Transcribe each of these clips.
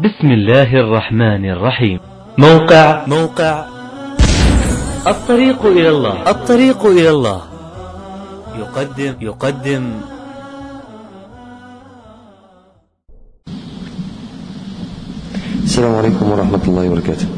بسم الله الرحمن الرحيم موقع موقع الطريق إلى الله الطريق إلى الله يقدم يقدم السلام عليكم ورحمة الله وبركاته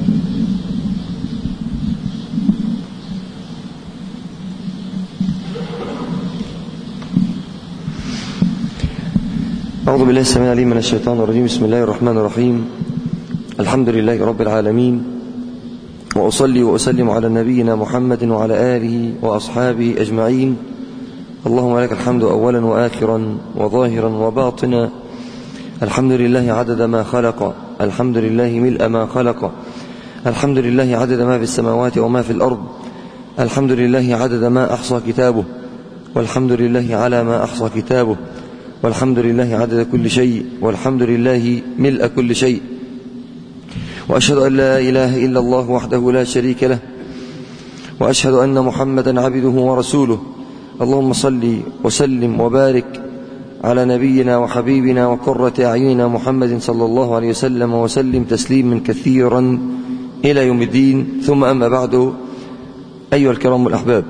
أعوذ بالله السميع العليم من الشيطان الرجيم بسم الله الرحمن الرحيم الحمد لله رب العالمين وأصلي وأسلم على نبينا محمد وعلى آله وأصحابه أجمعين اللهم لك الحمد أولا وآخرا وظاهرا وباطنا الحمد لله عدد ما خلق الحمد لله ملء ما خلق الحمد لله عدد ما في السماوات وما في الأرض الحمد لله عدد ما أحصى كتابه والحمد لله على ما أحصى كتابه والحمد لله عدد كل شيء والحمد لله ملء كل شيء وأشهد أن لا إله إلا الله وحده لا شريك له وأشهد أن محمدا عبده ورسوله اللهم صل وسلم وبارك على نبينا وحبيبنا وقرة أعيننا محمد صلى الله عليه وسلم وسلم تسليما كثيرا إلى يوم الدين ثم أما بعد أيها الكرام الأحباب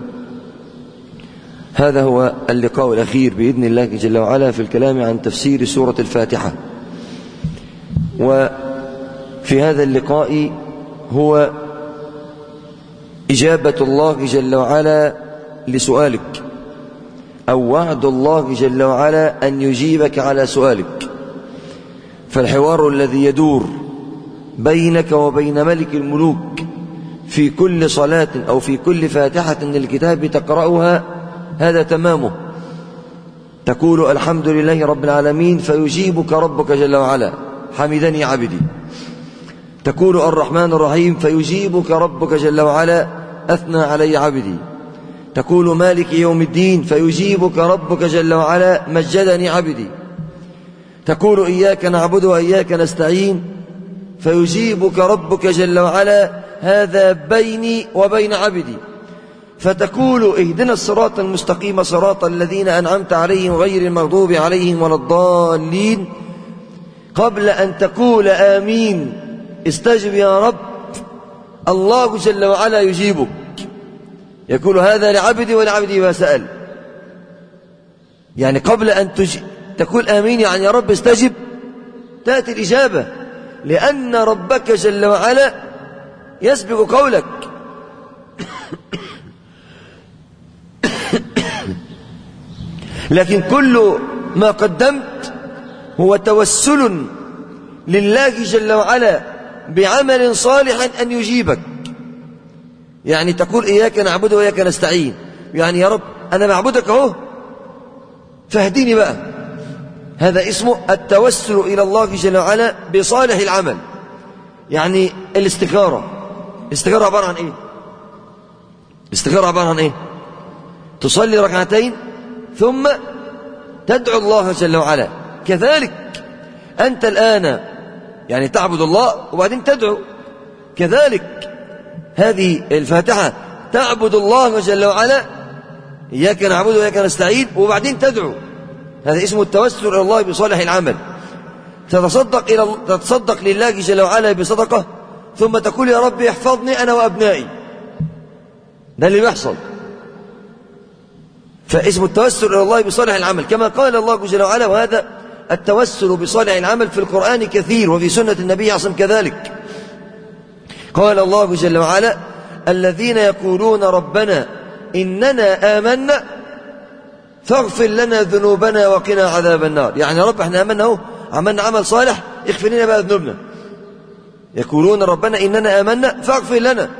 هذا هو اللقاء الأخير بإذن الله جل وعلا في الكلام عن تفسير سورة الفاتحة وفي هذا اللقاء هو إجابة الله جل وعلا لسؤالك أو وعد الله جل وعلا أن يجيبك على سؤالك فالحوار الذي يدور بينك وبين ملك الملوك في كل صلاة أو في كل فاتحة للكتاب تقرأها هذا تمامه تقول الحمد لله رب العالمين فيجيبك ربك جل وعلا حمدني عبدي تقول الرحمن الرحيم فيجيبك ربك جل وعلا أثنى علي عبدي تقول مالك يوم الدين فيجيبك ربك جل وعلا مجدني عبدي تقول إياك نعبد وإياك نستعين فيجيبك ربك جل وعلا هذا بيني وبين عبدي فتقول اهدنا الصراط المستقيم صراط الذين أنعمت عليهم غير المغضوب عليهم ولا الضالين قبل أن تقول آمين استجب يا رب الله جل وعلا يجيبك يقول هذا لعبدي ولعبدي ما سأل يعني قبل أن تج... تقول آمين يعني يا رب استجب تأتي الإجابة لأن ربك جل وعلا يسبق قولك لكن كل ما قدمت هو توسل لله جل وعلا بعمل صالح أن يجيبك يعني تقول إياك نعبد وإياك نستعين يعني يا رب أنا معبودك أهو فاهديني بقى هذا اسمه التوسل إلى الله جل وعلا بصالح العمل يعني الاستخارة الاستخارة عبارة عن إيه الاستخارة عبارة عن إيه تصلي ركعتين ثم تدعو الله جل وعلا كذلك أنت الآن يعني تعبد الله وبعدين تدعو كذلك هذه الفاتحة تعبد الله جل وعلا إياك نعبد وإياك نستعين وبعدين تدعو هذا اسمه التوسل إلى الله بصالح العمل تتصدق إلى تتصدق لله جل وعلا بصدقة ثم تقول يا رب احفظني أنا وأبنائي ده اللي بيحصل فاسم التوسل إلى الله بصالح العمل كما قال الله جل وعلا وهذا التوسل بصالح العمل في القرآن كثير وفي سنة النبي عصم كذلك قال الله جل وعلا الذين يقولون ربنا إننا آمنا فاغفر لنا ذنوبنا وقنا عذاب النار يعني يا رب احنا آمنا اهو عملنا عمل صالح اغفر لنا بقى ذنوبنا يقولون ربنا إننا آمنا فاغفر لنا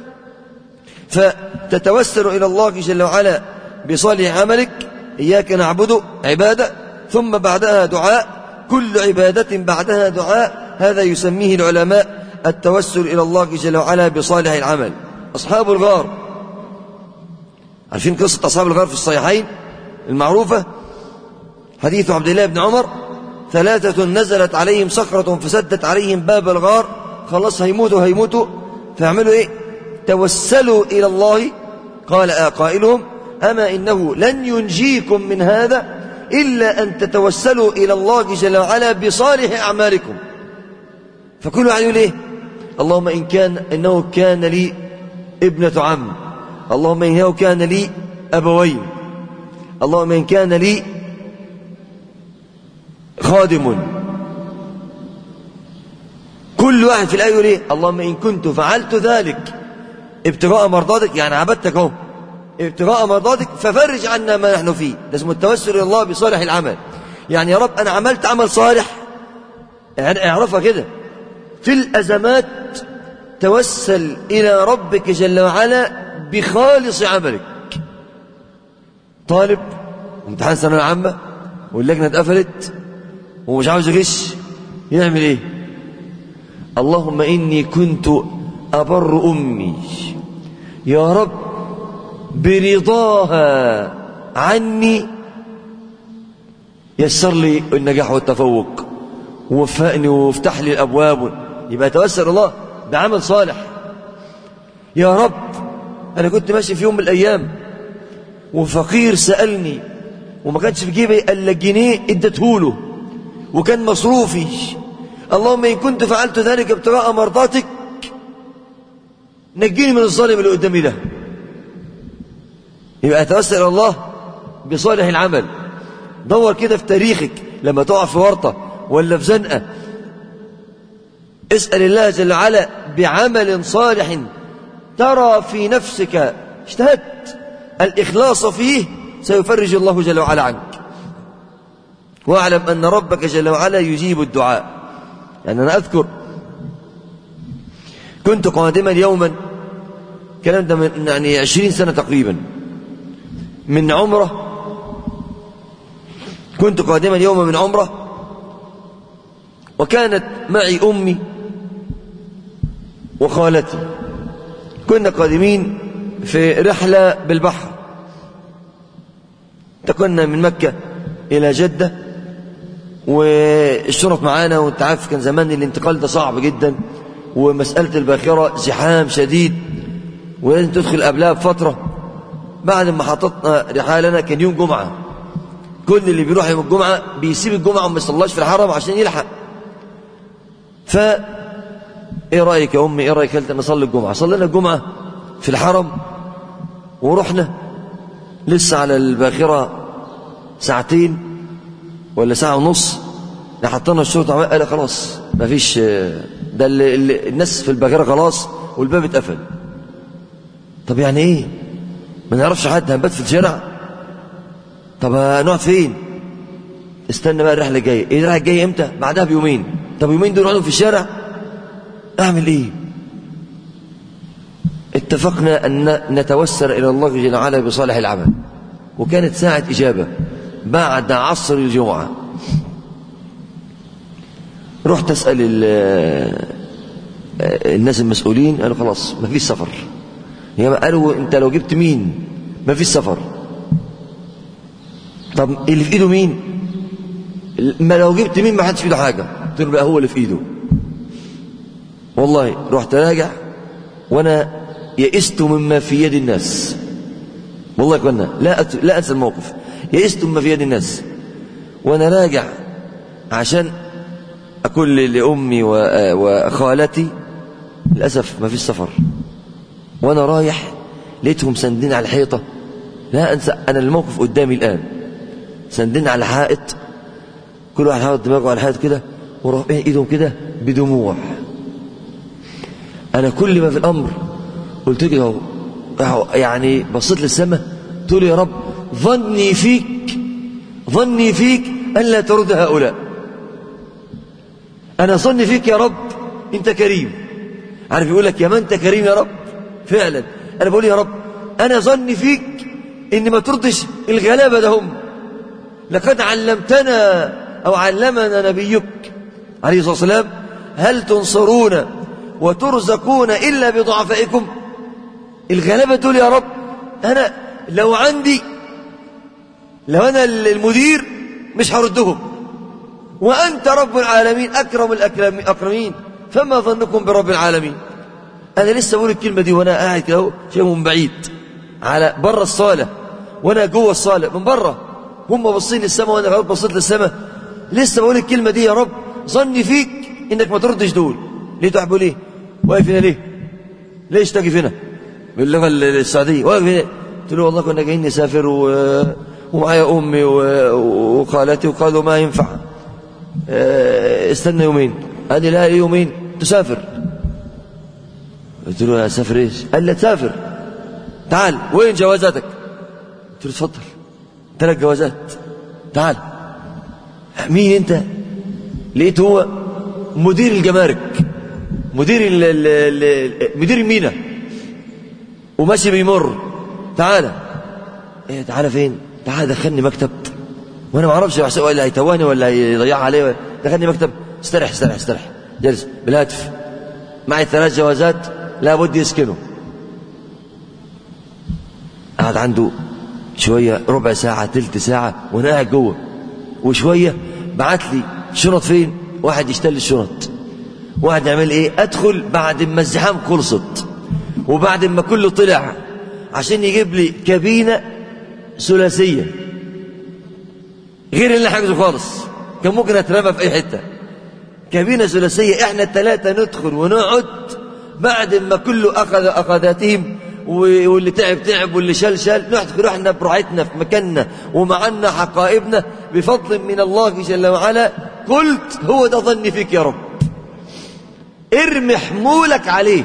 فتتوسل إلى الله جل وعلا بصالح عملك إياك نعبد عبادة ثم بعدها دعاء كل عبادة بعدها دعاء هذا يسميه العلماء التوسل إلى الله جل وعلا بصالح العمل أصحاب الغار عارفين قصة أصحاب الغار في الصحيحين المعروفة حديث عبد الله بن عمر ثلاثة نزلت عليهم صخرة فسدت عليهم باب الغار خلاص هيموتوا هيموتوا فيعملوا ايه توسلوا إلى الله قال قائلهم أما إنه لن ينجيكم من هذا إلا أن تتوسلوا إلى الله جل وعلا بصالح أعمالكم فكل واحد يقول ايه اللهم إن كان إنه كان لي ابنة عم اللهم إنه كان لي أبوين اللهم إن كان لي خادم كل واحد في الآية يقول إيه اللهم إن كنت فعلت ذلك ابتغاء مرضاتك يعني عبدتك اهو ابتغاء مرضاتك ففرج عنا ما نحن فيه ده اسمه التوسل إلى الله بصالح العمل يعني يا رب أنا عملت عمل صالح يعني اعرفها كده في الأزمات توسل إلى ربك جل وعلا بخالص عملك طالب امتحان الثانوية العامة واللجنة اتقفلت ومش عاوز يغش يعمل ايه اللهم إني كنت أبر أمي يا رب برضاها عني يسر لي النجاح والتفوق ووفقني وافتح لي الأبواب يبقى توسل الله بعمل صالح يا رب أنا كنت ماشي في يوم من الأيام وفقير سألني وما كانش في جيبي إلا جنيه اديته وكان مصروفي اللهم إن كنت فعلت ذلك ابتغاء مرضاتك نجيني من الظالم اللي قدامي ده يبقى أتوسل إلى الله بصالح العمل دور كده في تاريخك لما تقع في ورطة ولا في زنقة اسأل الله جل وعلا بعمل صالح ترى في نفسك اجتهدت الإخلاص فيه سيفرج الله جل وعلا عنك واعلم أن ربك جل وعلا يجيب الدعاء يعني أنا أذكر كنت قادما يوما كلام ده من يعني عشرين سنة تقريبا من عمرة كنت قادما يوما من عمرة وكانت معي أمي وخالتي كنا قادمين في رحلة بالبحر انتقلنا من مكة إلى جدة والشرف معانا وانت عارف كان زمان الانتقال ده صعب جدا ومسألة الباخرة زحام شديد ولازم تدخل قبلها بفترة بعد ما حطتنا رحالنا كان يوم جمعة كل اللي بيروح يوم الجمعة بيسيب الجمعة وما يصلاش في الحرم عشان يلحق ف ايه رايك يا امي ايه رايك قلت نصلي الجمعه صلينا الجمعه في الحرم ورحنا لسه على الباخره ساعتين ولا ساعه ونص حطينا الشرطه قال خلاص ما فيش ده اللي اللي الناس في الباخره خلاص والباب اتقفل طب يعني ايه ما نعرفش حد هنبات في الشارع طب هنقعد فين استنى بقى الرحله الجايه ايه الرحله الجايه امتى بعدها بيومين طب يومين دول نقعدوا في الشارع اعمل ايه اتفقنا ان نتوسل الى الله جل وعلا بصالح العمل وكانت ساعه اجابه بعد عصر الجمعه رحت اسال الناس المسؤولين قالوا خلاص ما فيش سفر يا قالوا انت لو جبت مين ما فيش سفر طب اللي في ايده مين ما لو جبت مين ما حدش في ايده حاجه قلت له بقى هو اللي في ايده والله رحت راجع وانا يئست مما في يد الناس والله كنا لا أت... لا انسى الموقف يئست مما في يد الناس وانا راجع عشان اقول لامي و... وخالتي للاسف ما فيش سفر وانا رايح لقيتهم ساندين على الحيطه لا انسى انا الموقف قدامي الان ساندين على حائط كل واحد حاطط دماغه على الحائط كده ورافعين ايدهم كده بدموع انا كل ما في الامر قلت كده اهو يعني بصيت للسماء تقول يا رب ظني فيك ظني فيك الا ترد هؤلاء انا ظني فيك يا رب انت كريم عارف يقول لك يا ما انت كريم يا رب فعلا انا بقول يا رب انا ظني فيك ان ما تردش الغلابه ده هم لقد علمتنا او علمنا نبيك عليه الصلاه والسلام هل تنصرون وترزقون إلا بضعفائكم الغلبة دول يا رب أنا لو عندي لو أنا المدير مش هردهم وأنت رب العالمين أكرم الأكرمين فما ظنكم برب العالمين أنا لسه بقول الكلمة دي وأنا قاعد كده شيء من بعيد على بره الصالة وأنا جوه الصالة من بره هم باصين للسماء وأنا بصيت للسماء لسه بقول الكلمة دي يا رب ظني فيك إنك ما تردش دول ليه تحبوا ليه واقف هنا ليه ليش تقف هنا باللغة السعودية واقف هنا قلت له والله كنا جايين نسافر و... ومعايا أمي و... وخالتي وقالوا ما ينفع اه، استنى يومين قال لي لا يومين تسافر قلت له اسافر ايش قال لي تسافر تعال وين جوازاتك قلت له اتفضل ثلاث جوازات تعال مين انت لقيت هو مدير الجمارك مدير ال ال ال مدير المينا وماشي بيمر تعالى ايه تعالى فين تعالى دخلني مكتب وانا ما اعرفش ولا هيتواني ولا هيضيع عليه دخلني مكتب استرح استرح استرح جلس بالهاتف معي ثلاث جوازات لابد يسكنه قعد عنده شوية ربع ساعة تلت ساعة وانا قاعد جوه وشوية بعت لي شنط فين واحد يشتري الشنط واحد يعمل ايه ادخل بعد ما الزحام خلصت وبعد ما كله طلع عشان يجيب لي كابينة ثلاثية غير اللي حاجزه خالص كان ممكن اترمى في اي حتة كابينة ثلاثية احنا الثلاثة ندخل ونقعد بعد ما كله اخذ اخذاتهم واللي تعب تعب واللي شال شال ندخل احنا براحتنا في مكاننا ومعنا حقائبنا بفضل من الله جل وعلا قلت هو ده ظني فيك يا رب ارمي حمولك عليه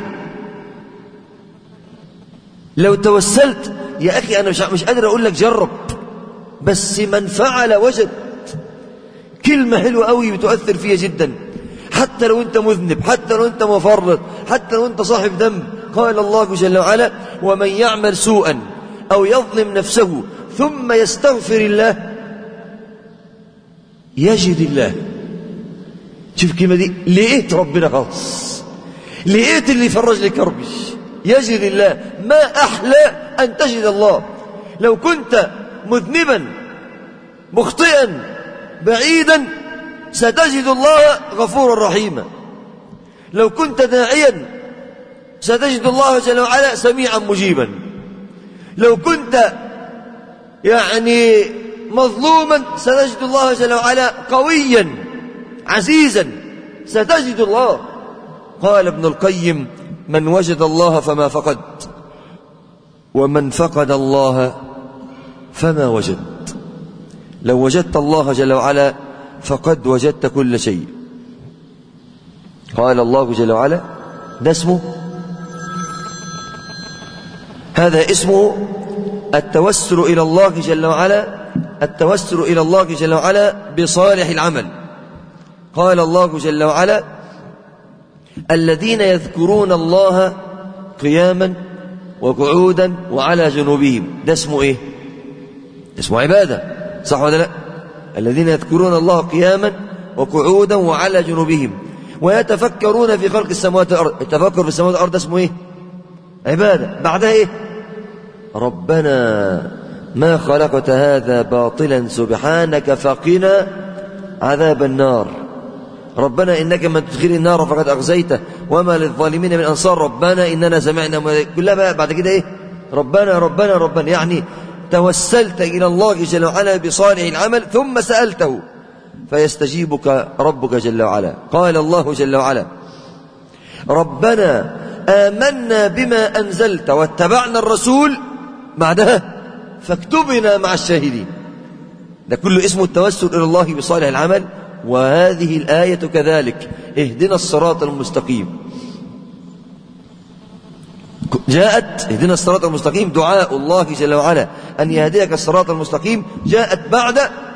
لو توسلت يا أخي أنا مش, مش قادر أقول لك جرب بس من فعل وجد كلمة حلوة قوي بتؤثر فيها جدا حتى لو أنت مذنب حتى لو أنت مفرط حتى لو أنت صاحب ذنب قال الله جل وعلا ومن يعمل سوءا أو يظلم نفسه ثم يستغفر الله يجد الله شوف الكلمة دي لقيت ربنا خالص لقيت اللي يفرج لي كربي يجد الله ما أحلى أن تجد الله لو كنت مذنبا مخطئا بعيدا ستجد الله غفورا رحيما لو كنت داعيا ستجد الله جل وعلا سميعا مجيبا لو كنت يعني مظلوما ستجد الله جل وعلا قويا عزيزا ستجد الله قال ابن القيم من وجد الله فما فقد ومن فقد الله فما وجد لو وجدت الله جل وعلا فقد وجدت كل شيء قال الله جل وعلا ده اسمه هذا اسمه التوسل إلى الله جل وعلا التوسل إلى الله جل وعلا بصالح العمل قال الله جل وعلا الذين يذكرون الله قياما وقعودا وعلى جنوبهم ده اسمه ايه ده اسمه عبادة صح ولا لا الذين يذكرون الله قياما وقعودا وعلى جنوبهم ويتفكرون في خلق السماوات والأرض التفكر في السماوات والأرض اسمه ايه عبادة بعدها ايه ربنا ما خلقت هذا باطلا سبحانك فقنا عذاب النار ربنا إنك من تدخل النار فقد أغزيته وما للظالمين من أنصار ربنا إننا سمعنا كلها بقى بعد كده إيه ربنا ربنا ربنا يعني توسلت إلى الله جل وعلا بصالح العمل ثم سألته فيستجيبك ربك جل وعلا قال الله جل وعلا ربنا آمنا بما أنزلت واتبعنا الرسول بعدها فاكتبنا مع الشاهدين ده كله اسمه التوسل إلى الله بصالح العمل وهذه الآية كذلك اهدنا الصراط المستقيم جاءت اهدنا الصراط المستقيم دعاء الله جل وعلا أن يهديك الصراط المستقيم جاءت بعد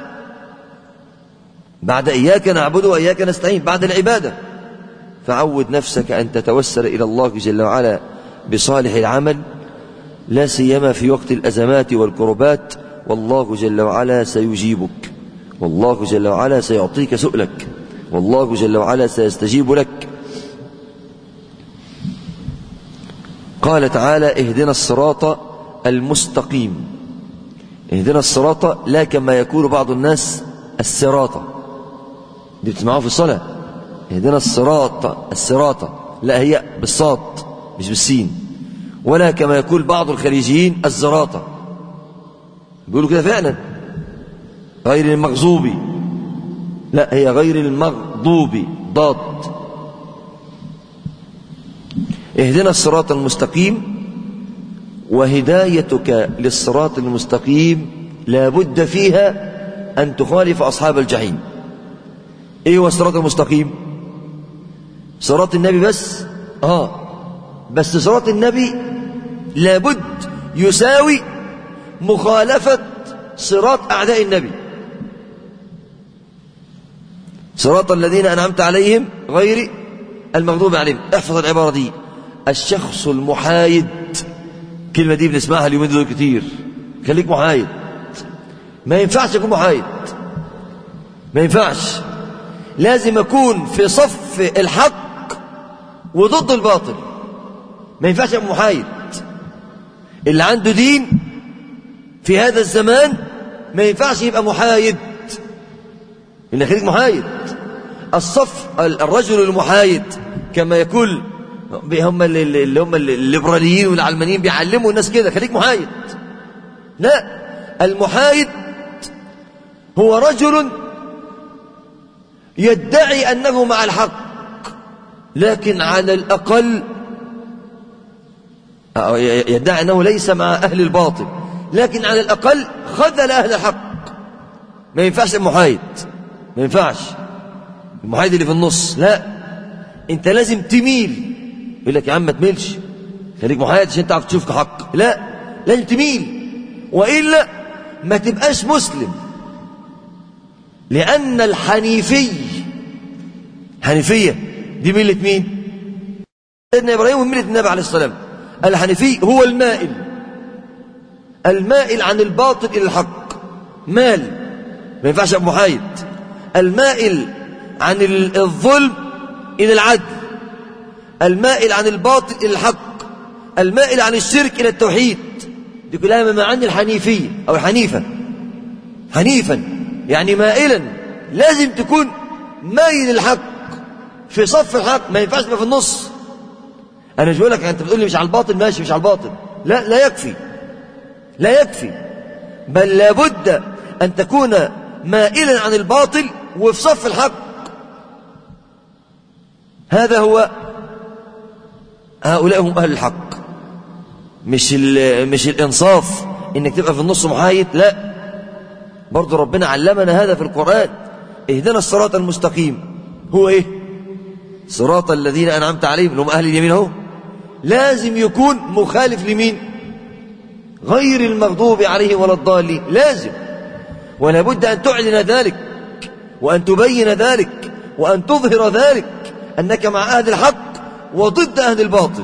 بعد إياك نعبد وإياك نستعين بعد العبادة فعود نفسك أن تتوسل إلى الله جل وعلا بصالح العمل لا سيما في وقت الأزمات والكربات والله جل وعلا سيجيبك والله جل وعلا سيعطيك سؤلك والله جل وعلا سيستجيب لك قال تعالى اهدنا الصراط المستقيم اهدنا الصراط لا كما يقول بعض الناس الصراط دي بتسمعوها في الصلاة اهدنا الصراط الصراط لا هي بالصاد مش بالسين ولا كما يقول بعض الخليجيين الزراطة بيقولوا كده فعلا غير المغضوب لا هي غير المغضوب ضاد اهدنا الصراط المستقيم وهدايتك للصراط المستقيم لا بد فيها أن تخالف أصحاب الجحيم إيه هو الصراط المستقيم صراط النبي بس آه بس صراط النبي لابد يساوي مخالفة صراط أعداء النبي صراط الذين أنعمت عليهم غير المغضوب عليهم احفظ العبارة دي الشخص المحايد كلمة دي بنسمعها اليومين دول كتير خليك محايد ما ينفعش يكون محايد ما ينفعش لازم أكون في صف الحق وضد الباطل ما ينفعش أبقى محايد اللي عنده دين في هذا الزمان ما ينفعش يبقى محايد إن خليك محايد الصف الرجل المحايد كما يقول هم اللي هم الليبراليين والعلمانيين بيعلموا الناس كده خليك محايد لا المحايد هو رجل يدعي أنه مع الحق لكن على الأقل يدعي أنه ليس مع أهل الباطل لكن على الأقل خذل أهل الحق ما ينفعش المحايد ما ينفعش المحايد اللي في النص لا انت لازم تميل يقول لك يا عم ما تميلش خليك محايد عشان تعرف تشوف حق لا لازم تميل وإلا ما تبقاش مسلم لأن الحنيفي حنيفية دي ملة مين سيدنا إبراهيم وملة النبي عليه السلام الحنيفي هو المائل المائل عن الباطل إلى الحق مال ما ينفعش أبقى محايد المائل عن الظلم إلى العدل المائل عن الباطل إلى الحق المائل عن الشرك إلى التوحيد دي كلها من معاني الحنيفية أو الحنيفة حنيفا يعني مائلا لازم تكون مايل الحق في صف الحق ما ينفعش تبقى في النص انا مش بقول لك انت بتقول لي مش على الباطل ماشي مش على الباطل لا لا يكفي لا يكفي بل لابد ان تكون مائلا عن الباطل وفي صف الحق هذا هو هؤلاء هم اهل الحق مش مش الانصاف انك تبقى في النص محايد لا برضو ربنا علمنا هذا في القرآن اهدنا الصراط المستقيم هو ايه صراط الذين أنعمت عليهم اللي هم أهل اليمين اهو لازم يكون مخالف لمين غير المغضوب عليهم ولا الضالين لازم ولا بد أن تعلن ذلك وأن تبين ذلك وأن تظهر ذلك أنك مع أهل الحق وضد أهل الباطل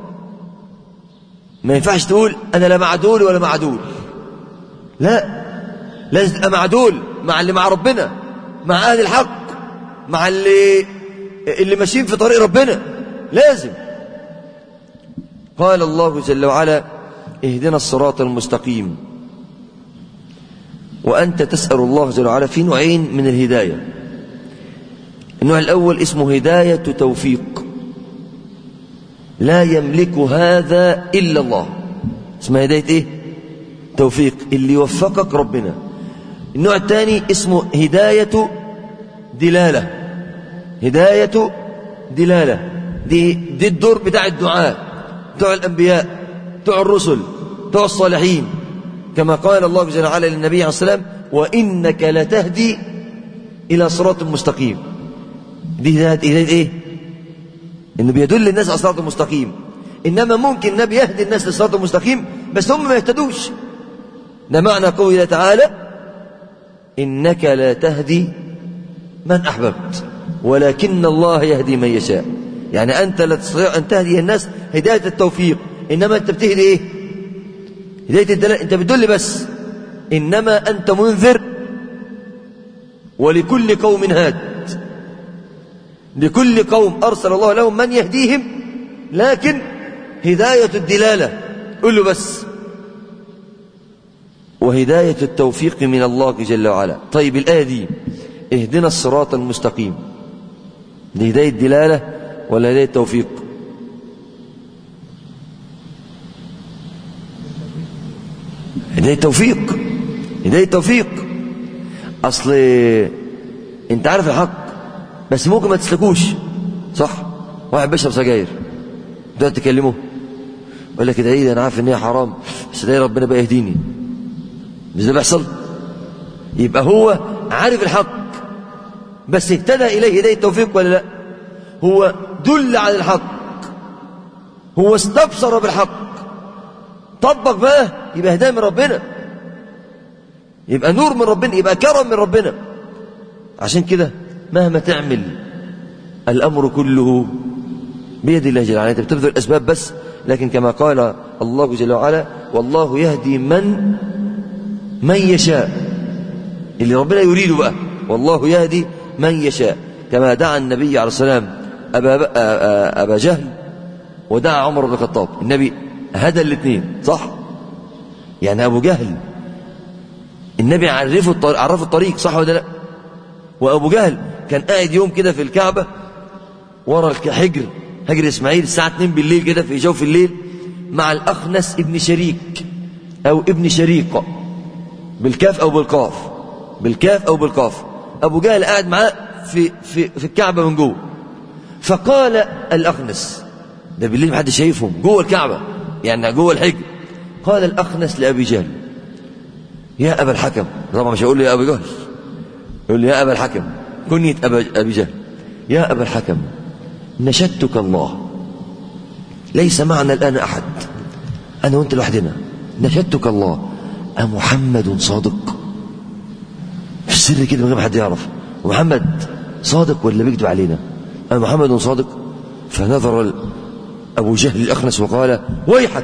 ما ينفعش تقول أنا لا مع دول ولا مع دول لا لازم تبقى مع دول مع اللي مع ربنا مع أهل الحق مع اللي اللي ماشيين في طريق ربنا لازم قال الله جل وعلا اهدنا الصراط المستقيم وأنت تسأل الله جل وعلا في نوعين من الهداية النوع الأول اسمه هداية توفيق لا يملك هذا إلا الله اسمها هداية إيه توفيق اللي يوفقك ربنا النوع الثاني اسمه هداية دلالة هداية دلالة دي, دي الدور بتاع الدعاء بتوع الأنبياء بتوع الرسل بتوع الصالحين كما قال الله جل وعلا للنبي عليه السلام وإنك لتهدي إلى صراط مستقيم دي هداية إيه إنه بيدل الناس على صراط المستقيم إنما ممكن النبي يهدي الناس للصراط المستقيم بس هم ما يهتدوش ده معنى قوله تعالى إنك لا تهدي من أحببت ولكن الله يهدي من يشاء يعني أنت لا تستطيع أن تهدي الناس هداية التوفيق إنما أنت بتهدي إيه هداية الدلالة أنت بتدل بس إنما أنت منذر ولكل قوم هاد لكل قوم أرسل الله لهم من يهديهم لكن هداية الدلالة قل له بس وهداية التوفيق من الله جل وعلا طيب الآية دي اهدنا الصراط المستقيم دي هداية دلالة ولا هداية توفيق هداية توفيق هداية توفيق أصل أنت عارف الحق بس ممكن ما تسلكوش صح واحد بيشرب سجاير تقعد تكلمه يقول لك ادعي لي انا عارف ان هي حرام بس ادعي ربنا بقى يهديني مش ده بيحصل يبقى هو عارف الحق بس اهتدى اليه هدايه التوفيق ولا لا هو دل على الحق هو استبصر بالحق طبق بقى يبقى هدايه من ربنا يبقى نور من ربنا يبقى كرم من ربنا عشان كده مهما تعمل الامر كله بيد الله جل وعلا انت بتبذل الاسباب بس لكن كما قال الله جل وعلا والله يهدي من من يشاء اللي ربنا يريده بقى والله يهدي من يشاء كما دعا النبي عليه السلام أبا, أبا جهل ودعا عمر بن الخطاب النبي هدى الاثنين صح يعني أبو جهل النبي عرفه الطريق, عرفه الطريق صح ولا لا وأبو جهل كان قاعد يوم كده في الكعبة ورا الحجر هجر إسماعيل الساعة 2 بالليل كده في جوف الليل مع الأخنس ابن شريك أو ابن شريق بالكاف أو بالقاف بالكاف أو بالقاف أبو جهل قاعد معاه في, في, في الكعبة من جوه فقال الأخنس ده بالليل محدش شايفهم جوه الكعبة يعني جوه الحجر قال الأخنس لأبي جهل يا أبا الحكم طبعا مش هيقول له يا أبا جهل يقول له يا أبا الحكم كنية أبا أبي جهل يا أبا الحكم نشدتك الله ليس معنا الآن أحد أنا وأنت لوحدنا نشدتك الله أمحمد صادق في السر كده من غير ما حد يعرف محمد صادق ولا بيكذب علينا أمحمد صادق فنظر أبو جهل الأخنس وقال ويحك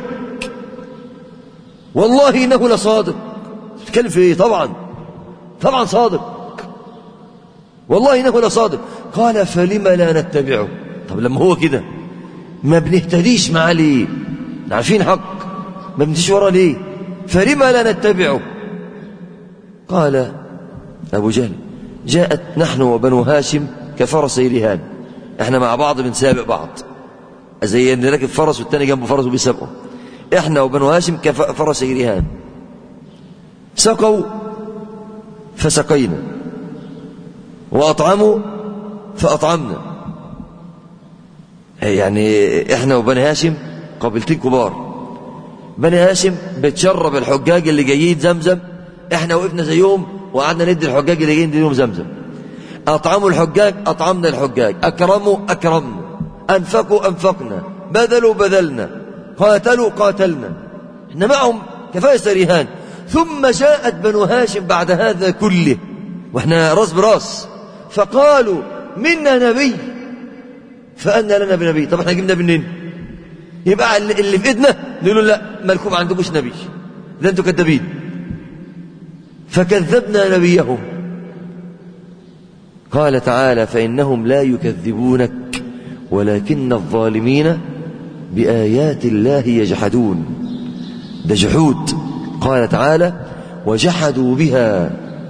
والله إنه لصادق تتكلم في إيه طبعا طبعا صادق والله إنه لصادق قال فلم لا نتبعه طب لما هو كده ما بنهتديش معاه ليه عارفين حق ما بنمشيش وراه ليه فلم لا نتبعه قال أبو جهل جاءت نحن وبنو هاشم كفرسي رهان احنا مع بعض بنسابق بعض زي ان راكب فرس والتاني جنبه فرس وبيسابقه احنا وبنو هاشم كفرسي رهان سقوا فسقينا واطعموا فاطعمنا يعني احنا وبني هاشم قبيلتين كبار بني هاشم بتشرب الحجاج اللي جايين زمزم احنا وقفنا زيهم وقعدنا ندي الحجاج اللي جايين نديهم زمزم اطعموا الحجاج اطعمنا الحجاج اكرموا اكرمنا انفقوا انفقنا بذلوا بذلنا قاتلوا قاتلنا احنا معهم كفايه رهان ثم جاءت بنو هاشم بعد هذا كله واحنا راس براس فقالوا منا نبي فأنا لنا بنبي طب احنا جبنا منين يبقى اللي في ايدنا نقول له لا مالكم ما عندكوش نبي ده انتوا كذابين فكذبنا نبيهم قال تعالى فإنهم لا يكذبونك ولكن الظالمين بآيات الله يجحدون ده جحود قال تعالى وجحدوا بها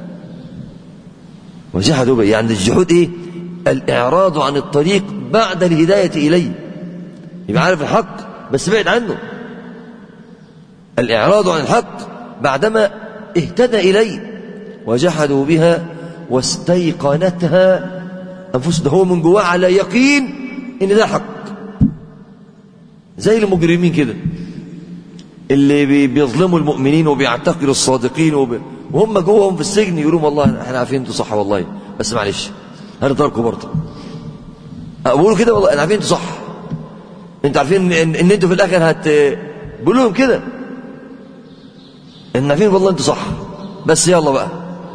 وجحدوا بها يعني الجحود ايه الإعراض عن الطريق بعد الهداية إليه يبقى عارف الحق بس بعد عنه الإعراض عن الحق بعدما اهتدى إليه وجحدوا بها واستيقنتها أنفسهم هو من جواه على يقين إن ده حق زي المجرمين كده اللي بيظلموا المؤمنين وبيعتقلوا الصادقين وب... وهم جوهم في السجن يقولوا والله احنا عارفين انتوا صح والله بس معلش هنضربكم برضه اقولوا كده والله انا عارفين انتوا صح انتوا عارفين ان, إن انتوا في الاخر هت بقول لهم كده ان عارفين والله انتوا صح بس يلا بقى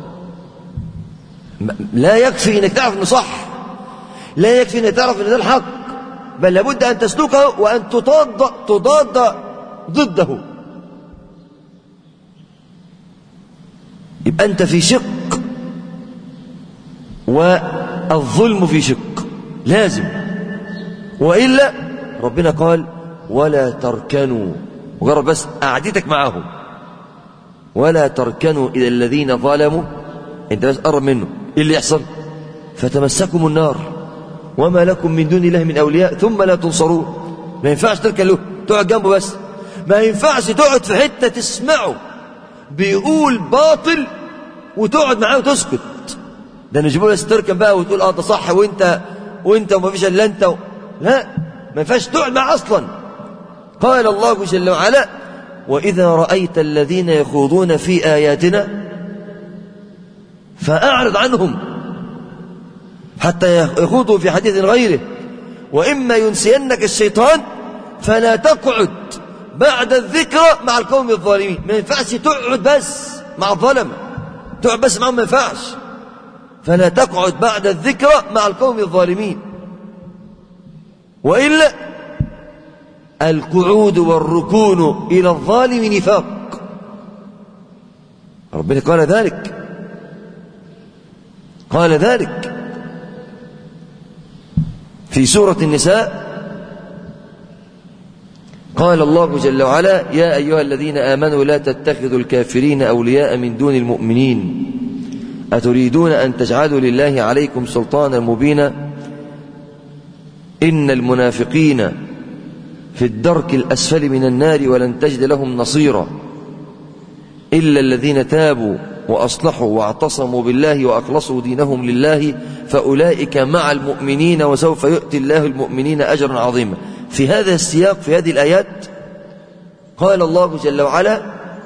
لا يكفي انك تعرف انه صح لا يكفي انك تعرف ان ده الحق بل لابد ان تسلكه وان تضاد تضاد ضده يبقى انت في شق والظلم في شق لازم والا ربنا قال ولا تركنوا مجرد بس قعدتك معهم ولا تركنوا الى الذين ظلموا انت بس قرب منه ايه اللي يحصل فتمسكم النار وما لكم من دون الله من اولياء ثم لا تنصرون ما ينفعش تركن له تقعد جنبه بس ما ينفعش تقعد في حته تسمعه بيقول باطل وتقعد معاه وتسكت ده نجيبه بس تركن بقى وتقول اه ده صح وانت وانت وما فيش الا انت و... لا ما ينفعش تقعد معاه اصلا قال الله جل وعلا وإذا رأيت الذين يخوضون في آياتنا فأعرض عنهم حتى يخوضوا في حديث غيره وإما ينسينك الشيطان فلا تقعد بعد الذكرى مع القوم الظالمين ما ينفعش تقعد بس مع الظلمة تقعد بس معهم ما ينفعش فلا تقعد بعد الذكرى مع القوم الظالمين وإلا القعود والركون إلى الظالم نفاق ربنا قال ذلك قال ذلك في سورة النساء قال الله جل وعلا يا أيها الذين آمنوا لا تتخذوا الكافرين أولياء من دون المؤمنين أتريدون أن تجعلوا لله عليكم سلطانا مبينا إن المنافقين في الدرك الأسفل من النار ولن تجد لهم نصيرا إلا الذين تابوا وأصلحوا واعتصموا بالله وأخلصوا دينهم لله فأولئك مع المؤمنين وسوف يؤتي الله المؤمنين أجرا عظيما في هذا السياق في هذه الآيات قال الله جل وعلا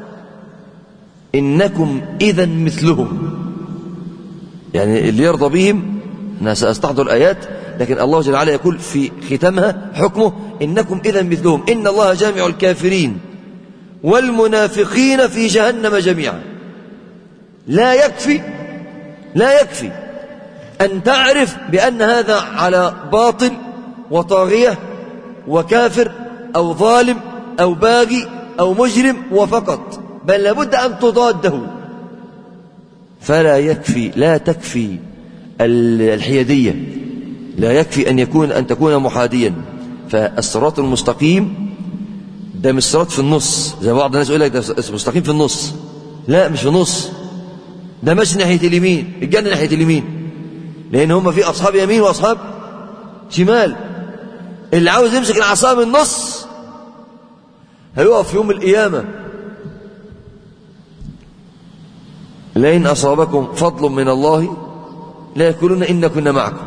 إنكم إذا مثلهم يعني اللي يرضى بهم أنا سأستحضر الآيات لكن الله جل وعلا يقول في ختامها حكمه إنكم إذا مثلهم إن الله جامع الكافرين والمنافقين في جهنم جميعا لا يكفي لا يكفي أن تعرف بأن هذا على باطل وطاغية وكافر أو ظالم أو باغي أو مجرم وفقط بل لابد أن تضاده فلا يكفي لا تكفي الحيادية لا يكفي أن يكون أن تكون محاديا فالصراط المستقيم ده مش صراط في النص زي بعض الناس يقول لك ده مستقيم في النص لا مش في النص ده ماشي ناحية اليمين الجنة ناحية اليمين لأن هم في أصحاب يمين وأصحاب شمال اللي عاوز يمسك العصا من النص هيقف في يوم القيامة لئن أصابكم فضل من الله لا يقولون إن كنا معكم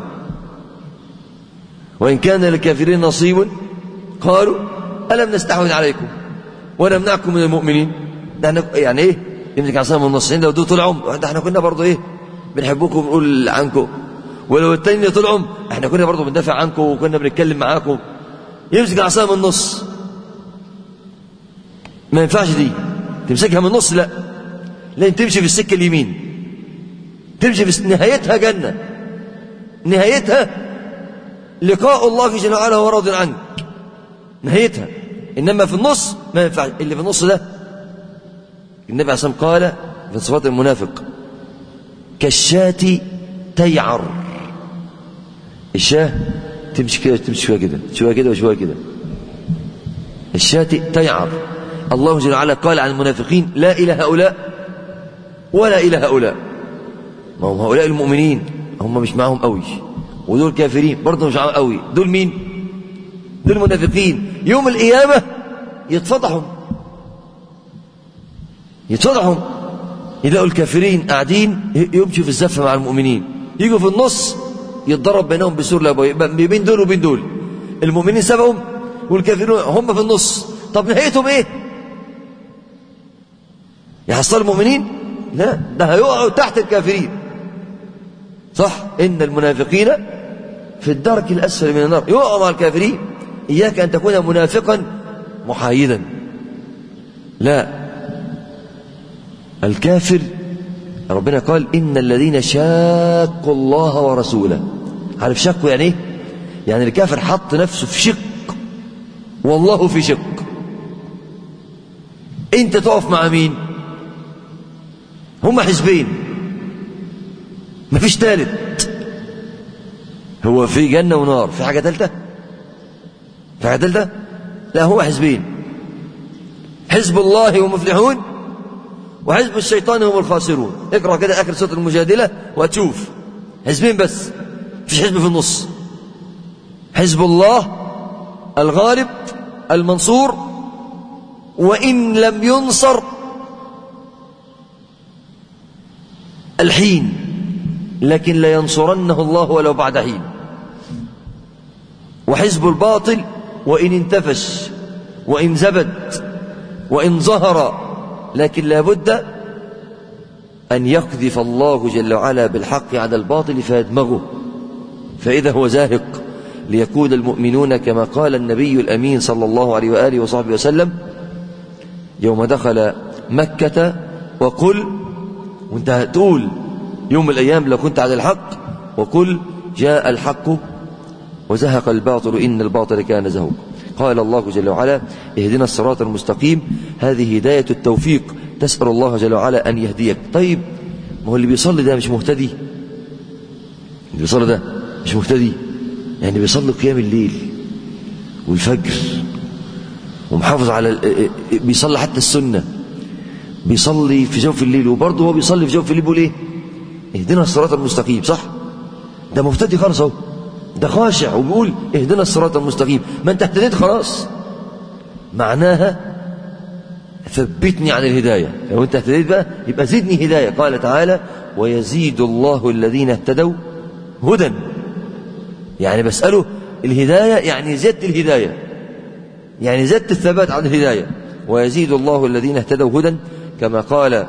وإن كان للكافرين نصيب قالوا ألم نستحوذ عليكم ونمنعكم من المؤمنين ده يعني إيه يمسك عصا من النص لو دول طول عمر ده احنا كنا برضه إيه بنحبكم ونقول عنكم ولو التاني طول عمر احنا كنا برضه بندافع عنكم وكنا بنتكلم معاكم يمسك العصا من النص ما ينفعش دي تمسكها من النص لا لازم تمشي في السكه اليمين تمشي في نهايتها جنه نهايتها لقاء الله جل وعلا هو راض عنك نهايتها انما في النص ما ينفع اللي في النص ده النبي عليه الصلاه والسلام قال في صفات المنافق كالشاة تيعر الشاه تمشي كده تمشي شويه كده شويه كده وشويه كده الشاة تيعر الله جل وعلا قال عن المنافقين لا إلى هؤلاء ولا إلى هؤلاء ما هم هؤلاء المؤمنين هم مش معهم قوي ودول كافرين برضه مش معهم قوي دول مين دول المنافقين يوم القيامة يتفضحوا يتفضحوا يلاقوا الكافرين قاعدين يمشوا في الزفة مع المؤمنين يجوا في النص يتضرب بينهم بسور لا بين دول وبين دول المؤمنين سبقهم والكافرون هم في النص طب نهايتهم ايه يحصلوا المؤمنين لا ده هيقعوا تحت الكافرين صح ان المنافقين في الدرك الاسفل من النار يقعوا مع الكافرين اياك ان تكون منافقا محايدا لا الكافر ربنا قال ان الذين شاقوا الله ورسوله عارف شقوا يعني ايه يعني الكافر حط نفسه في شق والله في شق انت تقف مع مين هما حزبين مفيش تالت هو في جنة ونار في حاجة تالتة في حاجة تالتة لا هو حزبين حزب الله هم مفلحون وحزب الشيطان هم الخاسرون اقرأ كده آخر سورة المجادلة وهتشوف حزبين بس مفيش حزب في النص حزب الله الغالب المنصور وإن لم ينصر الحين لكن لينصرنه الله ولو بعد حين وحزب الباطل وإن انتفش وإن زبد وإن ظهر لكن لا بد أن يقذف الله جل وعلا بالحق على الباطل فيدمغه فإذا هو زاهق ليكون المؤمنون كما قال النبي الأمين صلى الله عليه وآله وصحبه وسلم يوم دخل مكة وقل وانت هتقول يوم من الأيام لو كنت على الحق وقل جاء الحق وزهق الباطل إن الباطل كان زهوقا قال الله جل وعلا اهدنا الصراط المستقيم هذه هداية التوفيق تسأل الله جل وعلا أن يهديك طيب ما هو اللي بيصلي ده مش مهتدي اللي بيصلي ده مش مهتدي يعني بيصلي قيام الليل والفجر ومحافظ على ال- بيصلي حتى السنة بيصلي في جوف الليل وبرضه هو بيصلي في جوف الليل بيقول ايه اهدنا الصراط المستقيم صح ده مهتدي خالص اهو ده خاشع وبيقول اهدنا الصراط المستقيم ما انت اهتديت خلاص معناها ثبتني عن الهداية لو انت اهتديت بقى يبقى زدني هداية قال تعالى ويزيد الله الذين اهتدوا هدى يعني بسأله الهداية يعني زدت الهداية يعني زدت الثبات عن الهداية ويزيد الله الذين اهتدوا هدى كما قال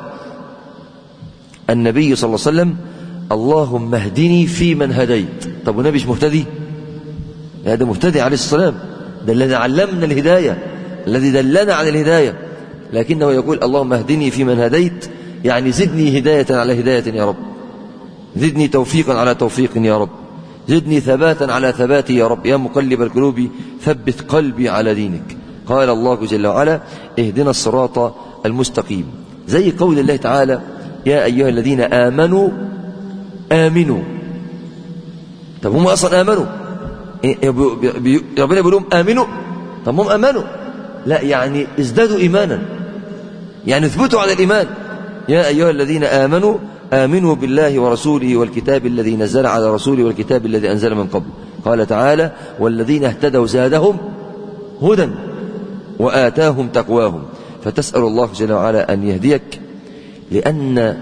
النبي صلى الله عليه وسلم اللهم اهدني في من هديت طب والنبي مش مهتدي هذا مهتدي عليه السلام ده الذي علمنا الهداية الذي دلنا على الهداية لكنه يقول اللهم اهدني في من هديت يعني زدني هداية على هداية يا رب زدني توفيقا على توفيق يا رب زدني ثباتا على ثباتي يا رب يا مقلب القلوب ثبت قلبي على دينك قال الله جل وعلا اهدنا الصراط المستقيم زي قول الله تعالى يا أيها الذين آمنوا آمنوا طب هم أصلا آمنوا إيه بي- بي- ربنا بيقول لهم آمنوا طب هم آمنوا لا يعني ازدادوا إيمانا يعني اثبتوا على الإيمان يا أيها الذين آمنوا آمنوا بالله ورسوله والكتاب الذي نزل على رسوله والكتاب الذي أنزل من قبل قال تعالى والذين اهتدوا زادهم هدى وآتاهم تقواهم فتسأل الله جل وعلا أن يهديك لأن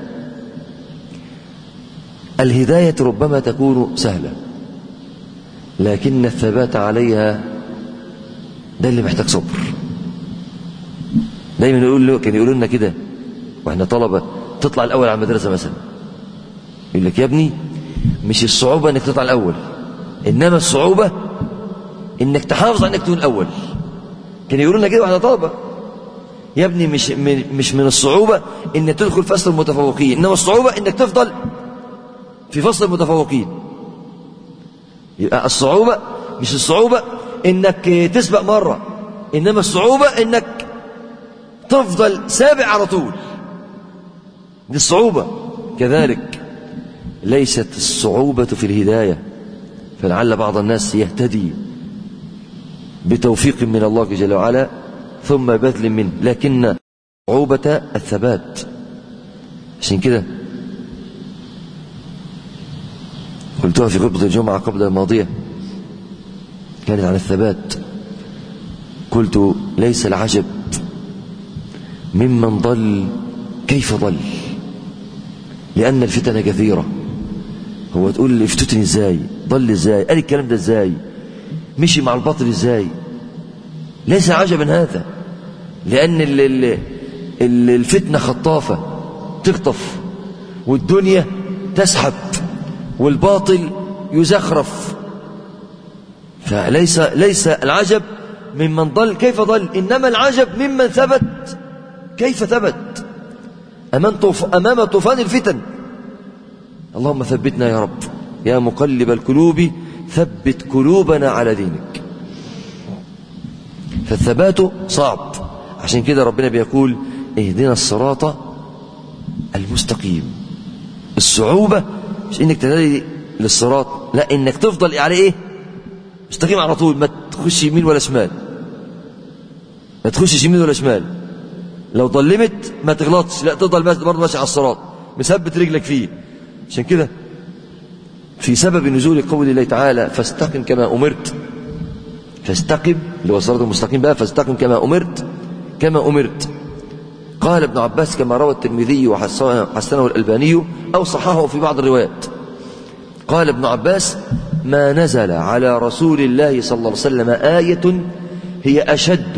الهداية ربما تكون سهلة لكن الثبات عليها ده اللي محتاج صبر دايما يقول له كان يقولوا لنا كده واحنا طلبة تطلع الأول على المدرسة مثلا يقول لك يا ابني مش الصعوبة انك تطلع الأول إنما الصعوبة انك تحافظ على انك تكون الأول كان يقولوا لنا كده واحنا طلبة يا ابني مش مش من الصعوبة انك تدخل فصل المتفوقين إنما الصعوبة انك تفضل في فصل المتفوقين يبقى الصعوبة مش الصعوبة انك تسبق مرة انما الصعوبة انك تفضل سابع على طول دي الصعوبة كذلك ليست الصعوبة في الهداية فلعل بعض الناس يهتدي بتوفيق من الله جل وعلا ثم بذل منه لكن صعوبة الثبات عشان كده قلتها في خطبة الجمعة قبل الماضية كانت عن الثبات قلت ليس العجب ممن ضل كيف ضل لأن الفتن كثيرة هو تقول لي افتتني ازاي ضل ازاي قال الكلام ده ازاي مشي مع الباطل ازاي ليس عجبا هذا لأن ال ال ال الفتنة خطافة تخطف والدنيا تسحب والباطل يزخرف فليس ليس العجب ممن ضل كيف ضل إنما العجب ممن ثبت كيف ثبت أمام طوف أمام طوفان الفتن اللهم ثبتنا يا رب يا مقلب القلوب ثبت قلوبنا على دينك فالثبات صعب عشان كده ربنا بيقول اهدنا الصراط المستقيم الصعوبة مش انك تنادي للصراط لا انك تفضل على ايه مستقيم على طول ما تخش يمين ولا شمال ما تخشش يمين ولا شمال لو ضلمت ما تغلطش لا تفضل برضه ماشي على الصراط مثبت رجلك فيه عشان كده في سبب نزول قول الله تعالى فاستقم كما أمرت فاستقم اللي هو الصراط المستقيم بقى فاستقم كما أمرت كما أمرت قال ابن عباس كما روى الترمذي وحسنه الألباني أو صححه في بعض الروايات قال ابن عباس ما نزل على رسول الله صلى الله عليه وسلم آية هي أشد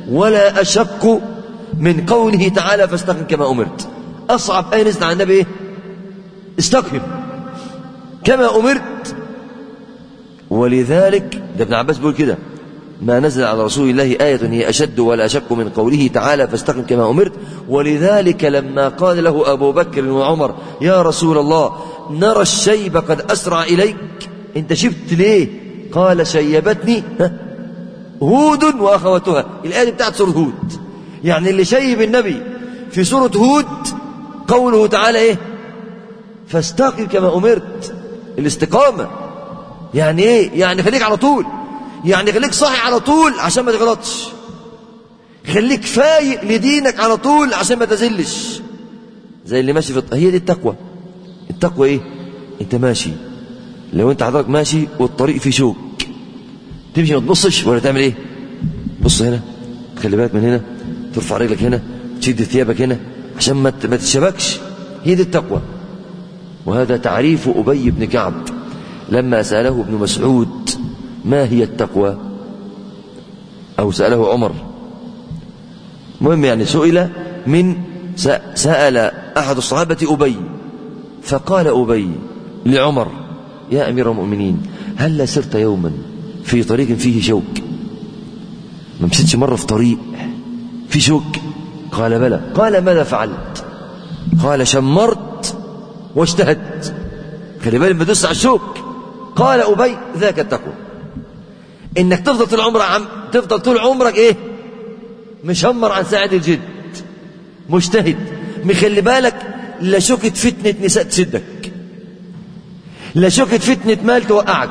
ولا أشق من قوله تعالى فاستقم كما أمرت أصعب آية نزل عن النبي إيه؟ استقم كما أمرت ولذلك ده ابن عباس بيقول كده ما نزل على رسول الله آية هي أشد ولا أشق من قوله تعالى فاستقم كما أمرت ولذلك لما قال له أبو بكر وعمر يا رسول الله نرى الشيب قد أسرع إليك أنت شبت ليه قال شيبتني هود وأخواتها الآية بتاعت سورة هود يعني اللي شيب النبي في سورة هود قوله تعالى إيه فاستقم كما أمرت الاستقامة يعني إيه يعني خليك على طول يعني خليك صاحي على طول عشان ما تغلطش خليك فايق لدينك على طول عشان ما تزلش زي اللي ماشي في الط... هي دي التقوى التقوى ايه انت ماشي لو انت حضرتك ماشي والطريق فيه شوك تمشي ما تبصش ولا تعمل ايه بص هنا تخلي بالك من هنا ترفع رجلك هنا تشد ثيابك هنا عشان ما ما تتشبكش هي دي التقوى وهذا تعريف ابي بن كعب لما ساله ابن مسعود ما هي التقوى أو سأله عمر مهم يعني سئل من سأل أحد الصحابة أبي فقال أبي لعمر يا أمير المؤمنين هل سرت يوما في طريق فيه شوك ما مشيتش مرة في طريق في شوك قال بلى قال ماذا فعلت قال شمرت واجتهدت خلي بالك ما تدوس على الشوك قال أبي ذاك التقوى انك تفضل طول عمرك عم تفضل طول عمرك ايه مشمر عن ساعد الجد مجتهد مخلي بالك لا شوكة فتنة نساء تسدك لا شوكة فتنة مال توقعك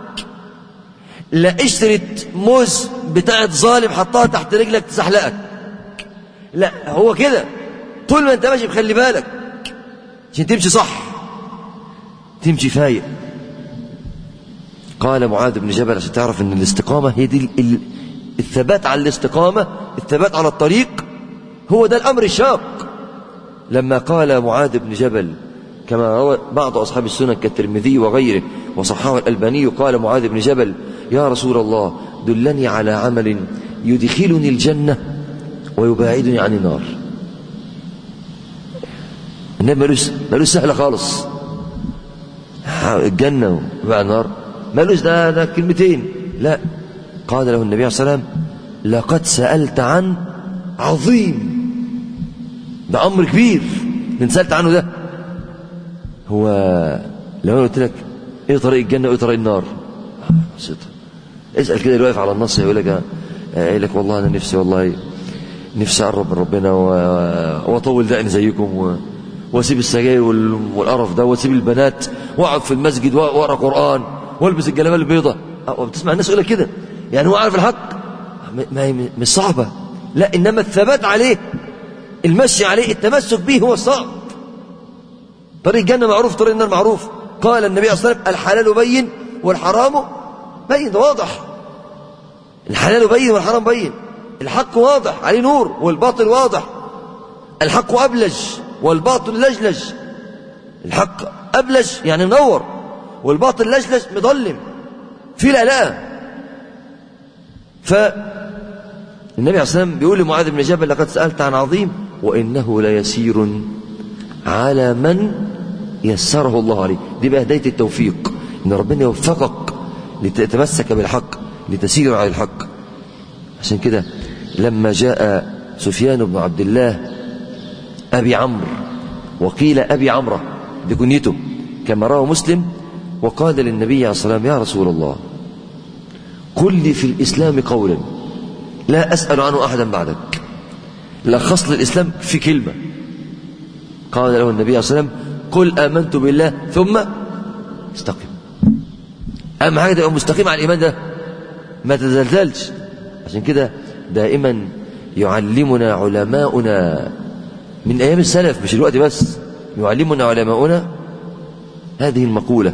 لا قشرة موز بتاعت ظالم حطها تحت رجلك تزحلقك لا هو كده طول ما انت ماشي مخلي بالك عشان تمشي صح تمشي فايق قال معاذ بن جبل عشان تعرف ان الاستقامة هي دي الثبات على الاستقامة الثبات على الطريق هو ده الأمر الشاق لما قال معاذ بن جبل كما روى بعض أصحاب السنن كالترمذي وغيره وصححه الألباني قال معاذ بن جبل يا رسول الله دلني على عمل يدخلني الجنة ويباعدني عن النار النبي ملوش ملوش سهلة خالص الجنة وبعد النار مالوش ده, ده كلمتين لا قال له النبي صلى الله عليه وسلم لقد سألت عن عظيم ده أمر كبير اللي سألت عنه ده هو لو أنا قلت لك إيه طريق الجنة وإيه طريق النار اسأل كده اللي واقف على النص يقول لك يقول لك والله أنا نفسي والله نفسي أقرب من ربنا وأطول دقني زيكم وأسيب السجاير والقرف ده وأسيب البنات وأقعد في المسجد وأقرأ قرآن والبس الجلابيه البيضاء بتسمع الناس يقول كده يعني هو عارف الحق ما هي مش صعبه لا انما الثبات عليه المشي عليه التمسك به هو الصعب طريق الجنه معروف طريق النار معروف قال النبي صلى الله عليه وسلم الحلال بين والحرام بين ده واضح الحلال بين والحرام بين الحق واضح عليه نور والباطل واضح الحق أبلج والباطل لجلج الحق أبلج يعني منور والباطل لجلج مظلم في الألاء فالنبي عليه الصلاة والسلام بيقول لمعاذ بن جبل لقد سألت عن عظيم وإنه ليسير على من يسره الله عليه دي بقى هداية التوفيق إن ربنا يوفقك لتتمسك بالحق لتسير على الحق عشان كده لما جاء سفيان بن عبد الله أبي عمرو وقيل أبي عمرو دي كنيته كما روى مسلم وقال للنبي عليه الصلاة والسلام يا رسول الله قل لي في الإسلام قولا لا أسأل عنه أحدا بعدك لخص الإسلام في كلمة قال له النبي عليه الصلاة والسلام قل آمنت بالله ثم استقم أهم حاجة تبقى مستقيم على الإيمان ده ما تزلزلش عشان كده دائما يعلمنا علماؤنا من أيام السلف مش الوقت بس يعلمنا علماؤنا هذه المقولة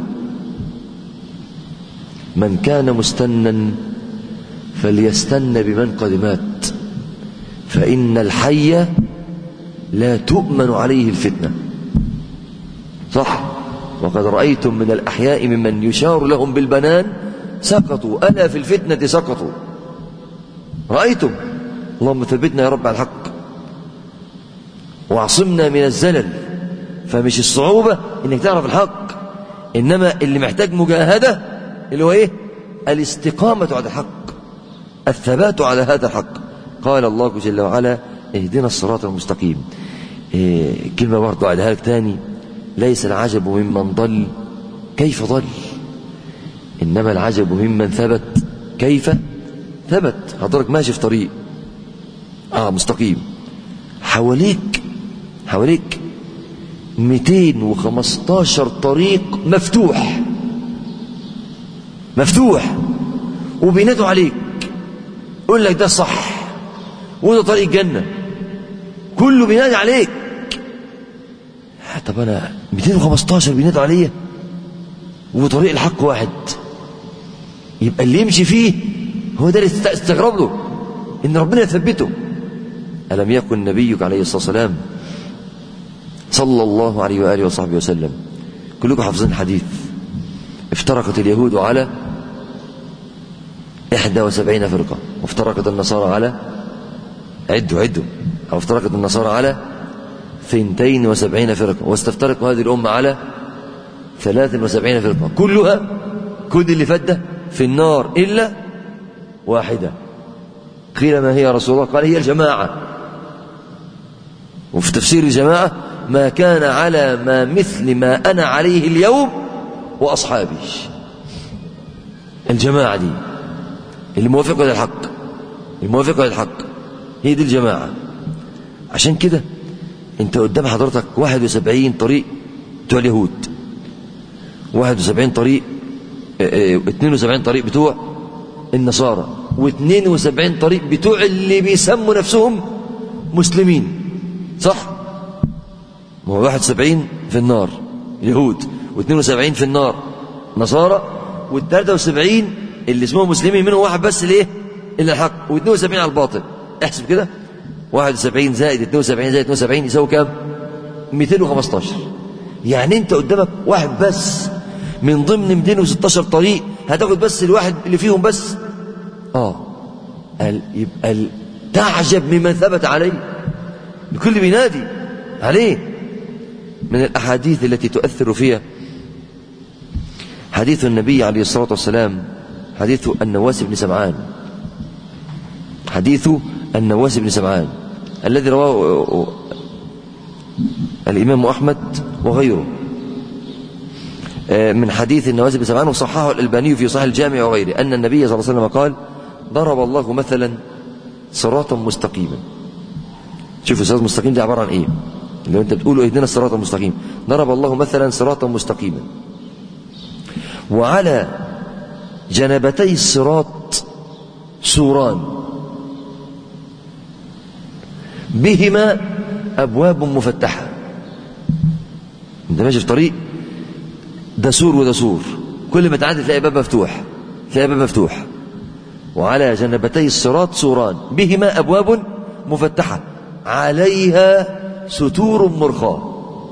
من كان مستنا فليستن بمن قد مات فإن الحي لا تؤمن عليه الفتنة صح وقد رأيتم من الأحياء ممن يشار لهم بالبنان سقطوا ألا في الفتنة سقطوا رأيتم اللهم ثبتنا يا رب على الحق واعصمنا من الزلل فمش الصعوبة انك تعرف الحق انما اللي محتاج مجاهدة اللي هو ايه الاستقامة على الحق الثبات على هذا الحق قال الله جل وعلا اهدنا الصراط المستقيم إيه كلمة برضو عليها لك تاني ليس العجب ممن ضل كيف ضل إنما العجب ممن ثبت كيف ثبت حضرتك ماشي في طريق آه مستقيم حواليك حواليك 215 طريق مفتوح مفتوح وبينادوا عليك يقول لك ده صح وده طريق الجنة كله بينادي عليك طب أنا 215 بينادوا عليا وطريق الحق واحد يبقى اللي يمشي فيه هو ده اللي استغرب له إن ربنا يثبته ألم يكن نبيك عليه الصلاة والسلام صلى الله عليه وآله وصحبه وسلم كلكم حافظين الحديث افترقت اليهود على إحدى وسبعين فرقة وافترقت النصارى على عدوا عدوا أو افترقت النصارى على ثنتين وسبعين فرقة واستفترق هذه الأمة على ثلاث وسبعين فرقة كلها كل اللي فده في النار إلا واحدة قيل ما هي يا رسول الله قال هي الجماعة وفي تفسير الجماعة ما كان على ما مثل ما أنا عليه اليوم وأصحابي الجماعة دي الموافقة للحق الموافقة للحق هي دي الجماعة عشان كده انت قدام حضرتك 71 طريق بتوع اليهود 71 طريق اه اه 72 طريق بتوع النصارى و72 طريق بتوع اللي بيسموا نفسهم مسلمين صح؟ ما هو 71 في النار يهود و72 في النار نصارى وال73 اللي اسمهم مسلمين منهم واحد بس ليه؟ إلا الحق و72 على الباطل احسب كده 71 زائد 72 زائد 72 يساوي كام؟ 215 يعني انت قدامك واحد بس من ضمن 216 طريق هتاخد بس الواحد اللي فيهم بس اه ال يبقى ال تعجب ممن ثبت عليه الكل بينادي عليه من الاحاديث التي تؤثر فيها حديث النبي عليه الصلاه والسلام حديث النواس بن سمعان حديث النواس بن سمعان الذي رواه الإمام أحمد وغيره من حديث النواس بن سمعان وصححه الألباني في صحيح الجامع وغيره أن النبي صلى الله عليه وسلم قال ضرب الله مثلا صراطا مستقيما شوف الصراط المستقيم ده عبارة عن إيه لو أنت بتقول اهدنا الصراط المستقيم ضرب الله مثلا صراطا مستقيما وعلى جنبتي الصراط سوران بهما أبواب مفتحة أنت ماشي في طريق ده سور وده سور كل ما تعدي تلاقي باب مفتوح تلاقي باب مفتوح وعلى جنبتي الصراط سوران بهما أبواب مفتحة عليها ستور مرخاة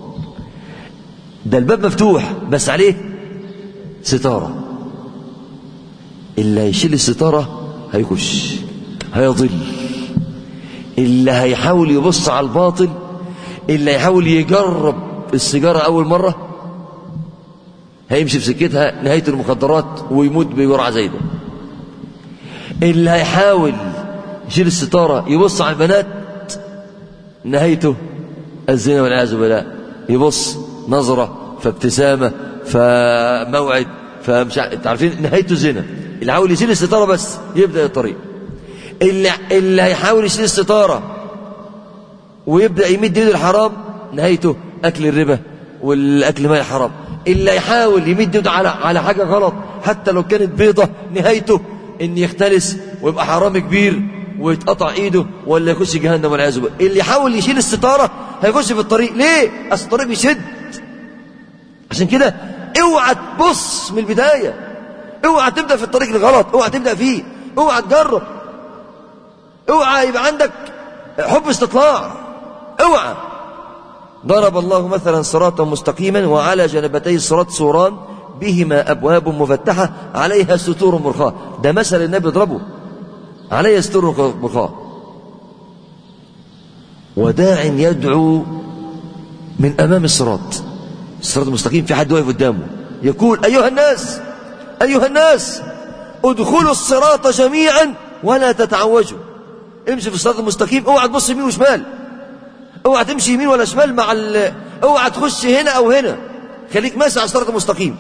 ده الباب مفتوح بس عليه ستارة اللي هيشيل الستارة هيخش هيضل اللي هيحاول يبص على الباطل اللي هيحاول يجرب السيجارة أول مرة هيمشي في سكتها نهاية المخدرات ويموت بجرعة زايدة اللي هيحاول يشيل الستارة يبص على البنات نهايته الزنا والعياذ بالله يبص نظرة فابتسامة فموعد فمش عارفين نهايته زنا اللي حاول يشيل الستارة بس يبدأ الطريق اللي, اللي هيحاول يشيل الستارة ويبدأ يمد ايده الحرام نهايته أكل الربا والأكل مال الحرام اللي هيحاول يمد ايده على على حاجة غلط حتى لو كانت بيضة نهايته إن يختلس ويبقى حرام كبير ويتقطع ايده ولا يخش جهنم والعياذ بالله اللي يحاول يشيل الستارة هيخش في الطريق ليه؟ أصل الطريق بيشد عشان كده اوعى تبص من البداية اوعى تبدأ في الطريق الغلط اوعى تبدأ فيه اوعى تجرب اوعى يبقى عندك حب استطلاع اوعى ضرب الله مثلا صراطا مستقيما وعلى جنبتي الصراط سوران بهما أبواب مفتحة عليها ستور مرخاة ده مثل النبي يضربه عليها ستور مرخاة وداع يدعو من أمام الصراط الصراط المستقيم في حد واقف قدامه يقول أيها الناس أيها الناس ادخلوا الصراط جميعا ولا تتعوجوا امشي في الصراط المستقيم اوعى تبص يمين وشمال اوعى تمشي يمين ولا شمال مع ال... اوعى تخش هنا او هنا خليك ماشي على الصراط المستقيم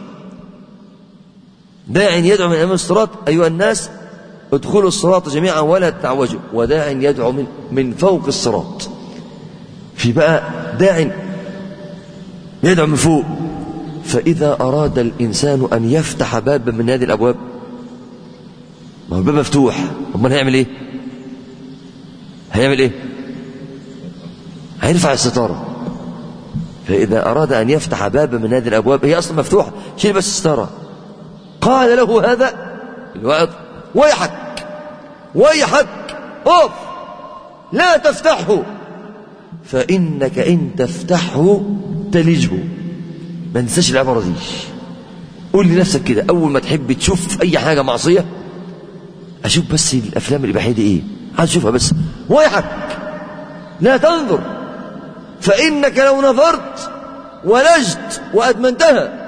داع يدعو من امام الصراط ايها الناس ادخلوا الصراط جميعا ولا تتعوجوا وداع يدعو من من فوق الصراط في بقى داع يدعو من فوق فإذا أراد الإنسان أن يفتح بابا من هذه الأبواب ما هو الباب مفتوح أمال هيعمل إيه؟ هيعمل إيه؟ هيرفع الستارة فإذا أراد أن يفتح بابا من هذه الأبواب هي أصلا مفتوحة شيل بس الستارة قال له هذا الوعظ ويحك ويحك أوف لا تفتحه فإنك إن تفتحه تلجه ما تنساش العبارة دي قول لنفسك كده أول ما تحب تشوف أي حاجة معصية أشوف بس الأفلام الإباحية دي إيه عايز أشوفها بس ويحك لا تنظر فإنك لو نظرت ولجت وأدمنتها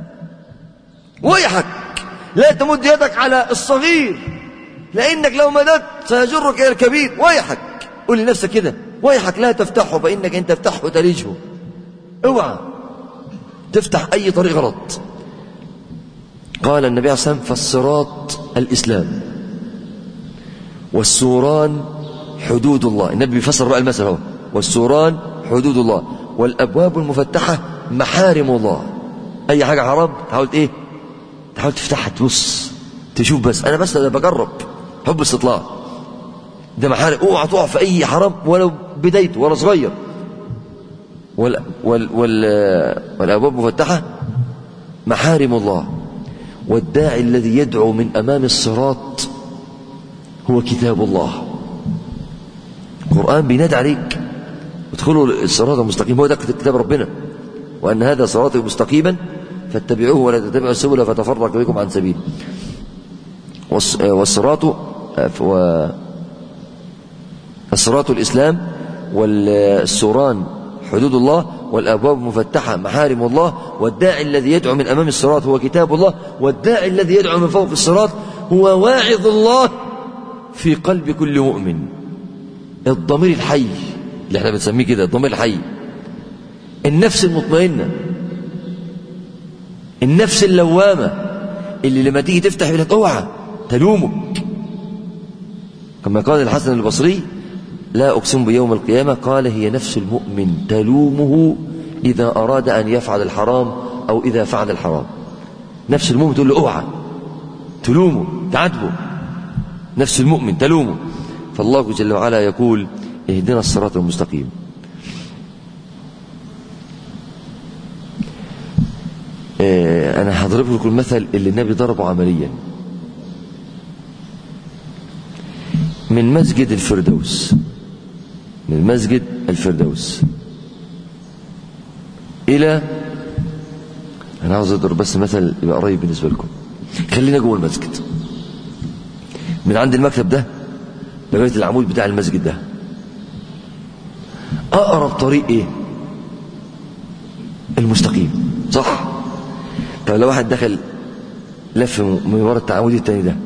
ويحك لا تمد يدك على الصغير لأنك لو مددت سيجرك إلى الكبير ويحك قل لنفسك كده ويحك لا تفتحه فإنك إن تفتحه تلجه اوعى تفتح أي طريق غلط قال النبي عليه الصلاة والسلام فالصراط الإسلام والسوران حدود الله النبي بيفسر بقى المثل اهو والسوران حدود الله والأبواب المفتحة محارم الله أي حاجة حرام تحاول إيه تحاول تفتحها تبص تشوف بس أنا بس أنا بجرب حب استطلاع ده محارم اوعى تقع في أي حرام ولو بدايته ولا صغير وال وال وال والأبواب مفتحة محارم الله والداعي الذي يدعو من أمام الصراط هو كتاب الله القرآن بينادي عليك ادخلوا الصراط المستقيم هو ده كتاب ربنا وأن هذا صراطي مستقيما فاتبعوه ولا تتبعوا السبل فتفرق بكم عن سبيله والصراط و الصراط الإسلام والسوران حدود الله والأبواب مفتحة محارم الله والداعي الذي يدعو من أمام الصراط هو كتاب الله والداعي الذي يدعو من فوق الصراط هو واعظ الله في قلب كل مؤمن الضمير الحي اللي احنا بنسميه كده الضمير الحي النفس المطمئنة النفس اللوامة اللي لما تيجي تفتح يقول لك اوعى تلومك كما قال الحسن البصري لا أقسم بيوم القيامة قال هي نفس المؤمن تلومه إذا أراد أن يفعل الحرام أو إذا فعل الحرام نفس المؤمن تقول له اوعى تلومه تعاتبه نفس المؤمن تلومه فالله جل وعلا يقول اهدنا الصراط المستقيم اه أنا هضرب لكم المثل اللي النبي ضربه عمليا من مسجد الفردوس من مسجد الفردوس إلى أنا عاوز أضرب بس مثل يبقى قريب بالنسبة لكم خلينا جوه المسجد من عند المكتب ده لغاية العمود بتاع المسجد ده أقرب طريق إيه المستقيم صح طب لو واحد دخل لف من ورا التعامد التاني ده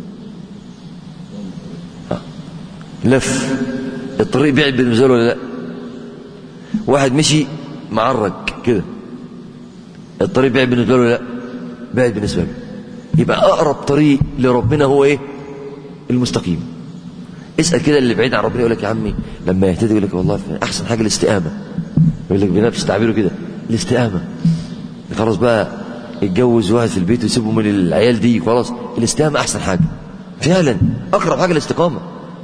لف الطريق بعد بالنسبه له ولا لا واحد مشي معرج كده الطريق بعد بالنسبه له ولا لا بعد بالنسبه له يبقى اقرب طريق لربنا هو ايه المستقيم اسال كده اللي بعيد عن ربنا يقول لك يا عمي لما يهتدي يقول لك والله احسن حاجه الاستقامه يقول لك بنفس تعبيره كده الاستقامه خلاص بقى يتجوز واحد في البيت ويسيبه من العيال دي خلاص الاستقامه احسن حاجه فعلا اقرب حاجه الاستقامه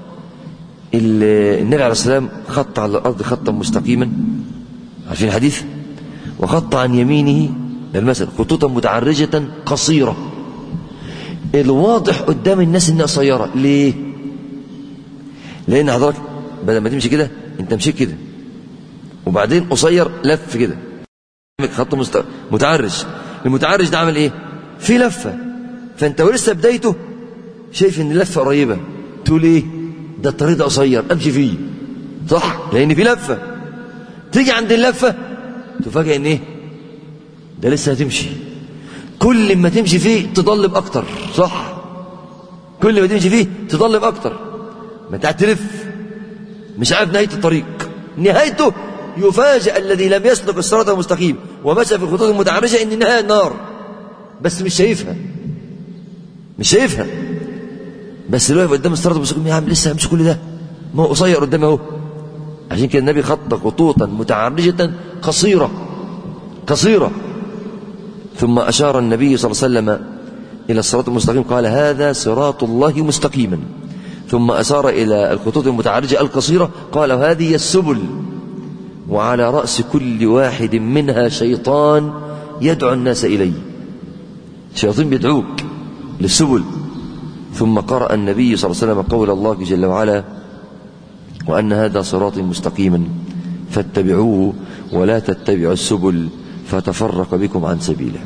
النبي عليه السلام خط على الأرض خطا مستقيما عارفين الحديث وخط عن يمينه المثل خطوطا متعرجة قصيرة الواضح قدام الناس انها قصيرة ليه لان حضرتك بدل ما تمشي كده انت مشيت كده وبعدين قصير لف كده خط مست... متعرج المتعرج ده عمل ايه في لفة فانت ولسه بدايته شايف ان اللفة قريبة تقول ايه ده الطريق ده قصير امشي فيه صح لان في لفه تيجي عند اللفه تفاجئ ان ايه ده لسه هتمشي كل ما تمشي فيه تضلب اكتر صح كل ما تمشي فيه تضلب اكتر ما انت قاعد تلف مش عارف نهايه الطريق نهايته يفاجئ الذي لم يسلك الصراط المستقيم ومشى في الخطوط المتعرجه ان النهايه النار بس مش شايفها مش شايفها بس اللي واقف قدام الصراط المستقيم يا عم لسه همشي كل ده ما هو قصير قدامي اهو عشان كده النبي خط خطوطا متعرجة قصيرة قصيرة ثم أشار النبي صلى الله عليه وسلم إلى الصراط المستقيم قال هذا صراط الله مستقيما ثم أشار إلى الخطوط المتعرجة القصيرة قال هذه السبل وعلى رأس كل واحد منها شيطان يدعو الناس إليه شياطين بيدعوك للسبل ثم قرأ النبي صلى الله عليه وسلم قول الله جل وعلا وأن هذا صراطي مستقيما فاتبعوه ولا تتبعوا السبل فتفرق بكم عن سبيله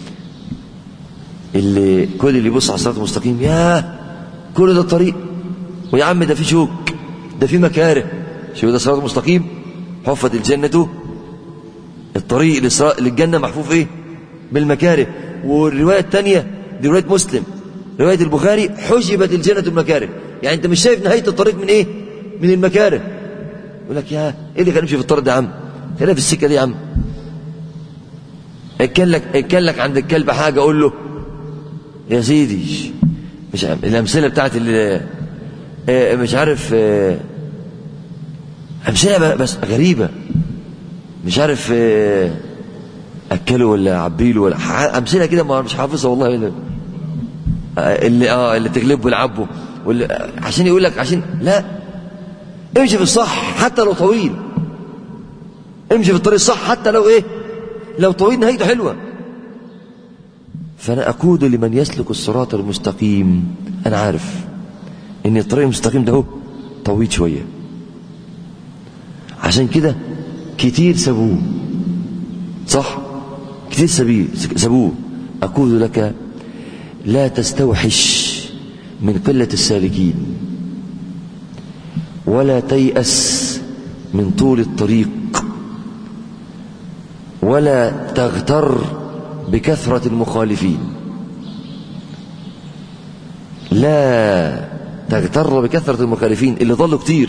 اللي كل اللي يبص على الصراط المستقيم ياه كل ده الطريق ويا عم ده في شوك ده في مكاره شو ده الصراط المستقيم حفت الجنة الطريق للجنة محفوف ايه بالمكاره والرواية الثانية دي رواية مسلم رواية البخاري حجبت الجنة المكاره يعني انت مش شايف نهاية الطريق من ايه من المكاره يقول لك يا ايه اللي كان يمشي في الطريق ده يا عم خلينا في السكة دي يا عم اتكلك اتكلك عند الكلب حاجة اقول له يا سيدي مش عارف الامثلة بتاعت اللي اه مش عارف اه امثلة بس غريبة مش عارف اه اكله ولا عبيله ولا امثله كده ما مش حافظها والله اللي اللي اه اللي تغلبه ويلعبه واللي عشان يقول لك عشان لا امشي في الصح حتى لو طويل امشي في الطريق الصح حتى لو ايه لو طويل نهايته حلوه فانا اقود لمن يسلك الصراط المستقيم انا عارف ان الطريق المستقيم ده هو طويل شويه عشان كده كتير سابوه صح كتير سبيل سابوه أقول لك لا تستوحش من قلة السالكين ولا تيأس من طول الطريق ولا تغتر بكثرة المخالفين لا تغتر بكثرة المخالفين اللي ضلوا كتير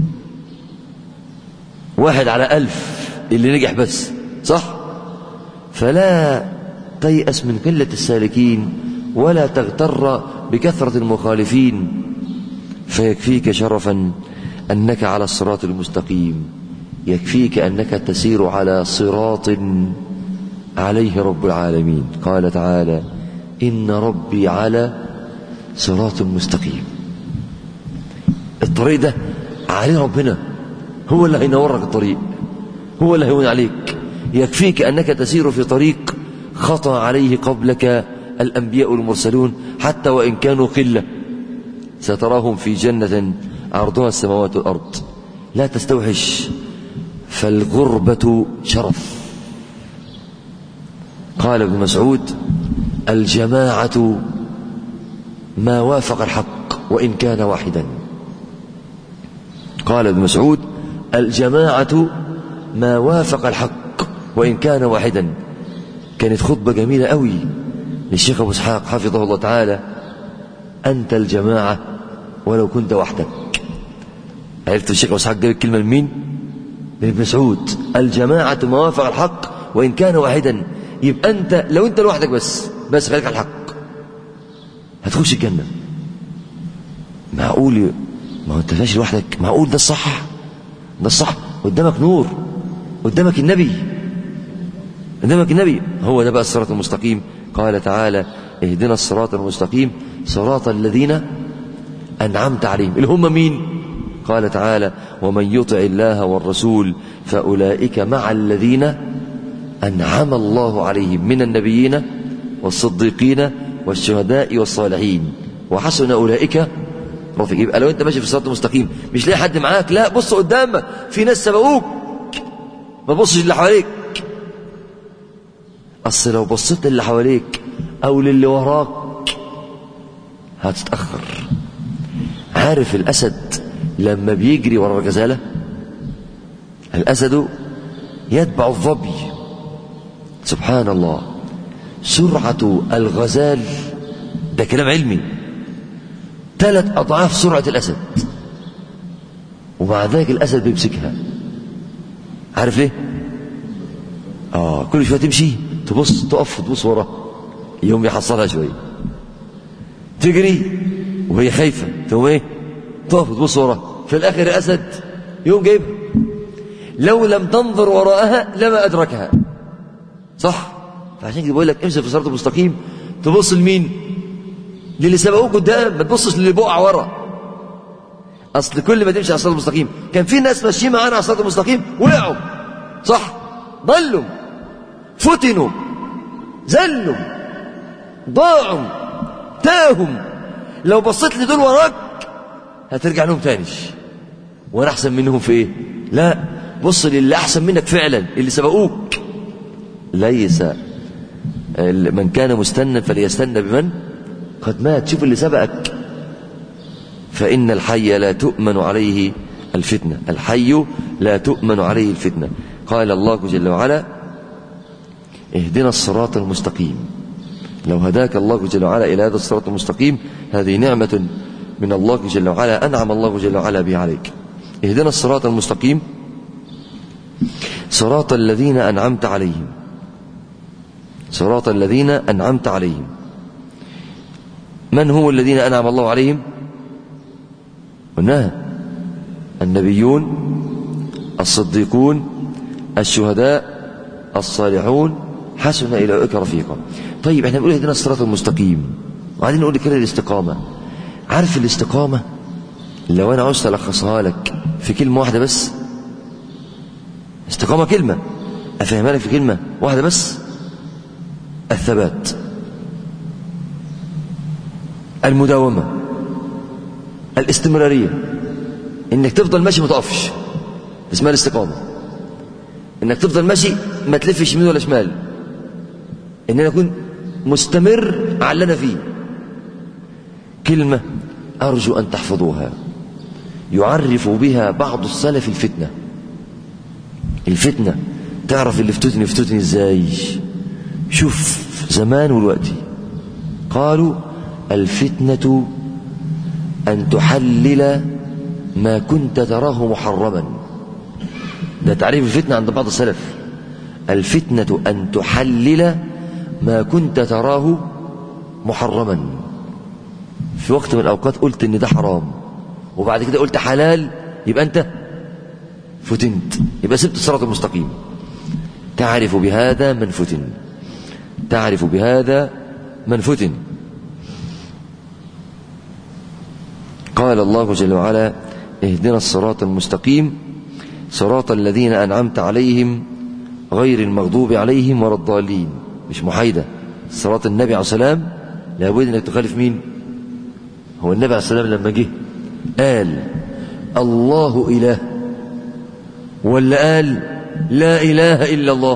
واحد على ألف اللي نجح بس صح فلا تيأس من قلة السالكين ولا تغتر بكثرة المخالفين فيكفيك شرفا أنك على الصراط المستقيم يكفيك أنك تسير على صراط عليه رب العالمين قال تعالى إن ربي على صراط مستقيم الطريق ده عليه ربنا هو اللي هينورك الطريق هو اللي هيون عليك يكفيك أنك تسير في طريق خطى عليه قبلك الأنبياء المرسلون حتى وإن كانوا قلة ستراهم في جنة عرضها السماوات والأرض لا تستوحش فالغربة شرف قال ابن مسعود الجماعة ما وافق الحق وإن كان واحدا قال ابن مسعود الجماعة ما وافق الحق وإن كان واحدا كانت خطبة جميلة قوي للشيخ أبو إسحاق حفظه الله تعالى أنت الجماعة ولو كنت وحدك عرفت الشيخ أبو إسحاق جاب الكلمة لمين؟ من ابن مسعود الجماعة ما وافق الحق وإن كان واحدا يبقى أنت لو أنت لوحدك بس بس خليك على الحق هتخش الجنة معقول ما هو أنت ماشي لوحدك معقول ده الصح ده الصح قدامك نور قدامك النبي قدامك النبي هو ده بقى الصراط المستقيم قال تعالى اهدنا الصراط المستقيم صراط الذين أنعمت عليهم اللي هم مين قال تعالى ومن يطع الله والرسول فأولئك مع الذين أنعم الله عليهم من النبيين والصديقين والشهداء والصالحين وحسن أولئك رفيق يبقى لو أنت ماشي في الصراط المستقيم مش لاقي حد معاك لا بص قدامك في ناس سبقوك ما تبصش اللي حواليك أصل لو بصيت للي حواليك أو للي وراك هتتأخر عارف الأسد لما بيجري ورا الغزالة الأسد يتبع الظبي سبحان الله سرعة الغزال ده كلام علمي ثلاث أضعاف سرعة الأسد ومع ذلك الأسد بيمسكها عارف ليه؟ آه كل شوية تمشي تبص تقف تبص وراه يوم يحصلها شوية تجري وهي خايفة تقوم ايه؟ تقف تبص وراه في الآخر الأسد يوم جايبها لو لم تنظر وراءها لما أدركها صح؟ فعشان كده بقول لك امشي في الصراط المستقيم تبص لمين؟ للي سبقوك قدام ما تبصش للي بقع ورا اصل كل ما تمشي على الصراط المستقيم كان في ناس ماشيين معانا على الصراط المستقيم وقعوا صح ضلوا فتنوا زلوا ضاعوا تاهم لو بصيت لدول وراك هترجع لهم تاني وانا احسن منهم في ايه لا بص للي احسن منك فعلا اللي سبقوك ليس من كان مستنا فليستنى بمن قد مات شوف اللي سبقك فإن الحي لا تؤمن عليه الفتنة الحي لا تؤمن عليه الفتنة قال الله جل وعلا اهدنا الصراط المستقيم لو هداك الله جل وعلا إلى هذا الصراط المستقيم هذه نعمة من الله جل وعلا أنعم الله جل وعلا به عليك اهدنا الصراط المستقيم صراط الذين أنعمت عليهم صراط الذين أنعمت عليهم من هم الذين أنعم الله عليهم قلناها النبيون الصديقون الشهداء الصالحون حسن إليك رفيقا طيب احنا بنقول اهدنا الصراط المستقيم وبعدين نقول كده الاستقامة عارف الاستقامة لو أنا عاوز ألخصها لك في كلمة واحدة بس استقامة كلمة أفهمها لك في كلمة واحدة بس الثبات المداومة الاستمرارية انك تفضل ماشي ما تقفش اسمها الاستقامة انك تفضل ماشي ما تلفش يمين ولا شمال ان انا اكون مستمر على اللي انا فيه كلمة ارجو ان تحفظوها يعرف بها بعض السلف الفتنة الفتنة تعرف اللي فتتني فتتني ازاي شوف زمان والوقت قالوا الفتنة أن تحلل ما كنت تراه محرما ده تعريف الفتنة عند بعض السلف الفتنة أن تحلل ما كنت تراه محرما في وقت من الأوقات قلت إن ده حرام وبعد كده قلت حلال يبقى أنت فتنت يبقى سبت الصراط المستقيم تعرف بهذا من فتن تعرف بهذا من فتن قال الله جل وعلا اهدنا الصراط المستقيم صراط الذين أنعمت عليهم غير المغضوب عليهم ولا الضالين مش محايدة صراط النبي عليه السلام لابد انك تخالف مين هو النبي عليه السلام لما جه قال الله إله ولا قال لا إله إلا الله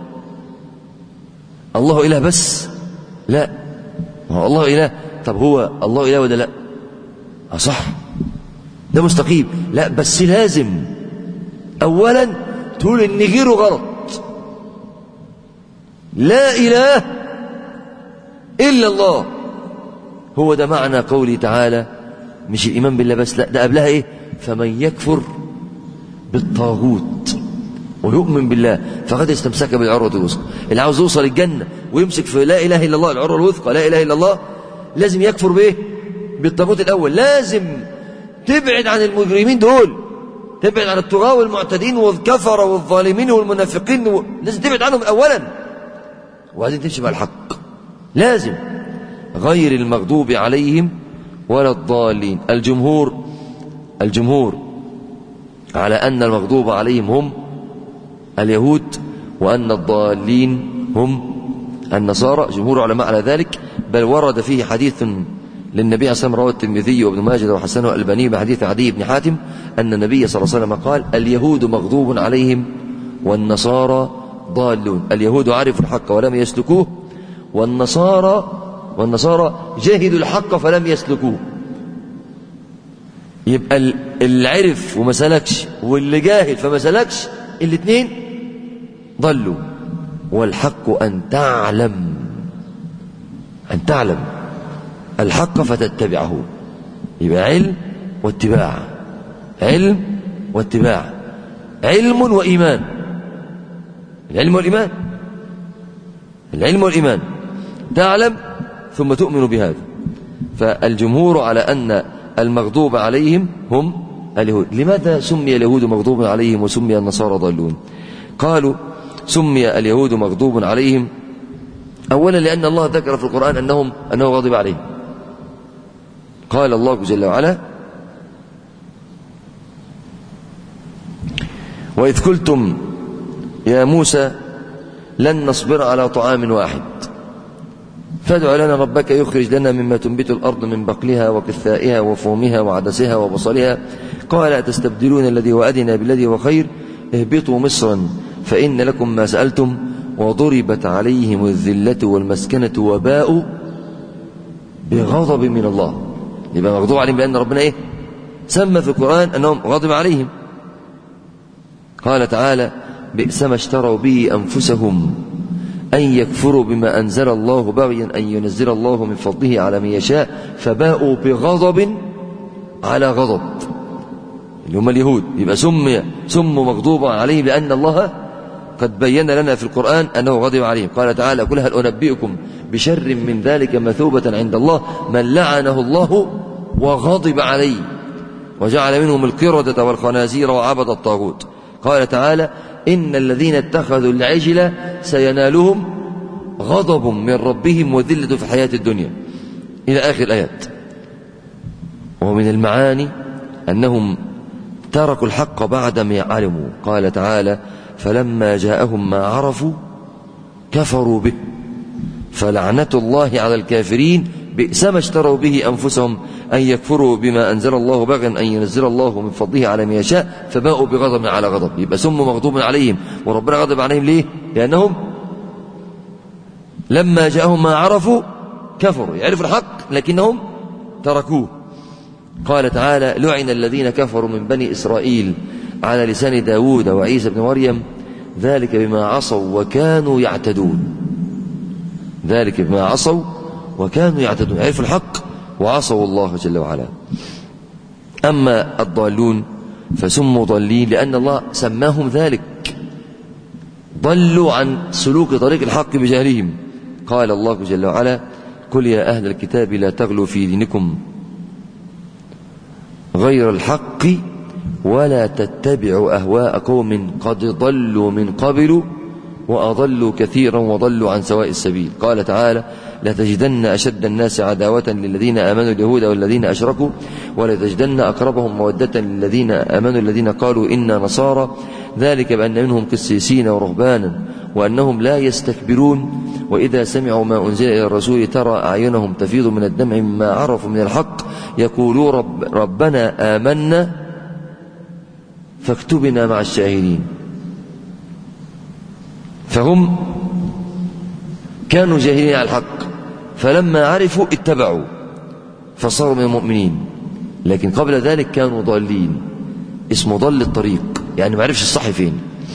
الله إله بس لا هو الله إله طب هو الله إله ولا لا أه صح ده مستقيم لا بس لازم أولا تقول إن غيره غلط لا إله إلا الله هو ده معنى قوله تعالى مش الإيمان بالله بس لا ده قبلها إيه فمن يكفر بالطاغوت ويؤمن بالله فقد استمسك بالعروة الوثقى اللي عاوز يوصل الجنة ويمسك في لا إله إلا الله العروة الوثقى لا إله إلا الله لازم يكفر بإيه بالطاغوت الأول لازم تبعد عن المجرمين دول تبعد عن الطغاة والمعتدين والكفرة والظالمين والمنافقين و... لازم تبعد عنهم أولا وبعدين تمشي مع الحق لازم غير المغضوب عليهم ولا الضالين الجمهور الجمهور على أن المغضوب عليهم هم اليهود وأن الضالين هم النصارى جمهور علماء على ذلك بل ورد فيه حديث للنبي عليه الصلاة والسلام رواه الترمذي وابن ماجه وحسنه الألباني بحديث عدي بن حاتم أن النبي صلى الله عليه وسلم قال اليهود مغضوب عليهم والنصارى ضالون اليهود عرفوا الحق ولم يسلكوه والنصارى والنصارى جهدوا الحق فلم يسلكوه يبقى اللي عرف وما سلكش واللي جاهل فما سلكش الاثنين ضلوا والحق أن تعلم أن تعلم الحق فتتبعه يبقى علم واتباع علم واتباع علم وإيمان العلم والإيمان العلم والإيمان تعلم ثم تؤمن بهذا فالجمهور على أن المغضوب عليهم هم اليهود لماذا سمي اليهود مغضوب عليهم وسمي النصارى ضالون قالوا سمي اليهود مغضوب عليهم أولا لأن الله ذكر في القرآن أنهم أنه غضب عليهم قال الله جل وعلا وإذ قلتم يا موسى لن نصبر على طعام واحد فادع لنا ربك يخرج لنا مما تنبت الأرض من بقلها وكثائها وفومها وعدسها وبصلها قال أتستبدلون الذي هو أدنى بالذي هو خير اهبطوا مصرا فإن لكم ما سألتم وضربت عليهم الذلة والمسكنة وباءوا بغضب من الله يبقى مغضوب عليهم بأن ربنا إيه سمى في القرآن أنهم غضب عليهم قال تعالى بئس ما اشتروا به أنفسهم أن يكفروا بما أنزل الله بغيا أن ينزل الله من فضله على من يشاء فباءوا بغضب على غضب اللي هم اليهود يبقى سمي سموا مغضوبا عليهم لأن الله قد بين لنا في القرآن أنه غضب عليهم قال تعالى قل هل أنبئكم بشر من ذلك مثوبة عند الله من لعنه الله وغضب عليه وجعل منهم القردة والخنازير وعبد الطاغوت قال تعالى إن الذين اتخذوا العجل سينالهم غضب من ربهم وذلة في الحياة الدنيا إلى آخر الآيات ومن المعاني أنهم تركوا الحق بعد ما علموا قال تعالى فلما جاءهم ما عرفوا كفروا به فلعنة الله على الكافرين بئس ما اشتروا به أنفسهم أن يكفروا بما أنزل الله بغيا أن ينزل الله من فضله على من يشاء فباءوا بغضب على غضب يبقى سموا مغضوب عليهم وربنا غضب عليهم ليه لأنهم لما جاءهم ما عرفوا كفروا يعرفوا الحق لكنهم تركوه قال تعالى لعن الذين كفروا من بني إسرائيل على لسان داود وعيسى بن مريم ذلك بما عصوا وكانوا يعتدون ذلك بما عصوا وكانوا يعتدون عرفوا الحق وعصوا الله جل وعلا أما الضالون فسموا ضالين لأن الله سماهم ذلك ضلوا عن سلوك طريق الحق بجهلهم قال الله جل وعلا قل يا أهل الكتاب لا تغلوا في دينكم غير الحق ولا تتبعوا أهواء قوم قد ضلوا من قبل وأضلوا كثيرا وضلوا عن سواء السبيل قال تعالى لتجدن أشد الناس عداوة للذين آمنوا اليهود والذين أشركوا ولتجدن أقربهم مودة للذين آمنوا الذين قالوا إنا نصارى ذلك بأن منهم قسيسين ورهبانا وأنهم لا يستكبرون وإذا سمعوا ما أنزل إلى الرسول ترى أعينهم تفيض من الدمع مما عرفوا من الحق يقولوا رب ربنا آمنا فاكتبنا مع الشاهدين فهم كانوا جاهلين على الحق فلما عرفوا اتبعوا فصاروا من المؤمنين لكن قبل ذلك كانوا ضالين اسمه ضل الطريق يعني ما عرفش الصح فين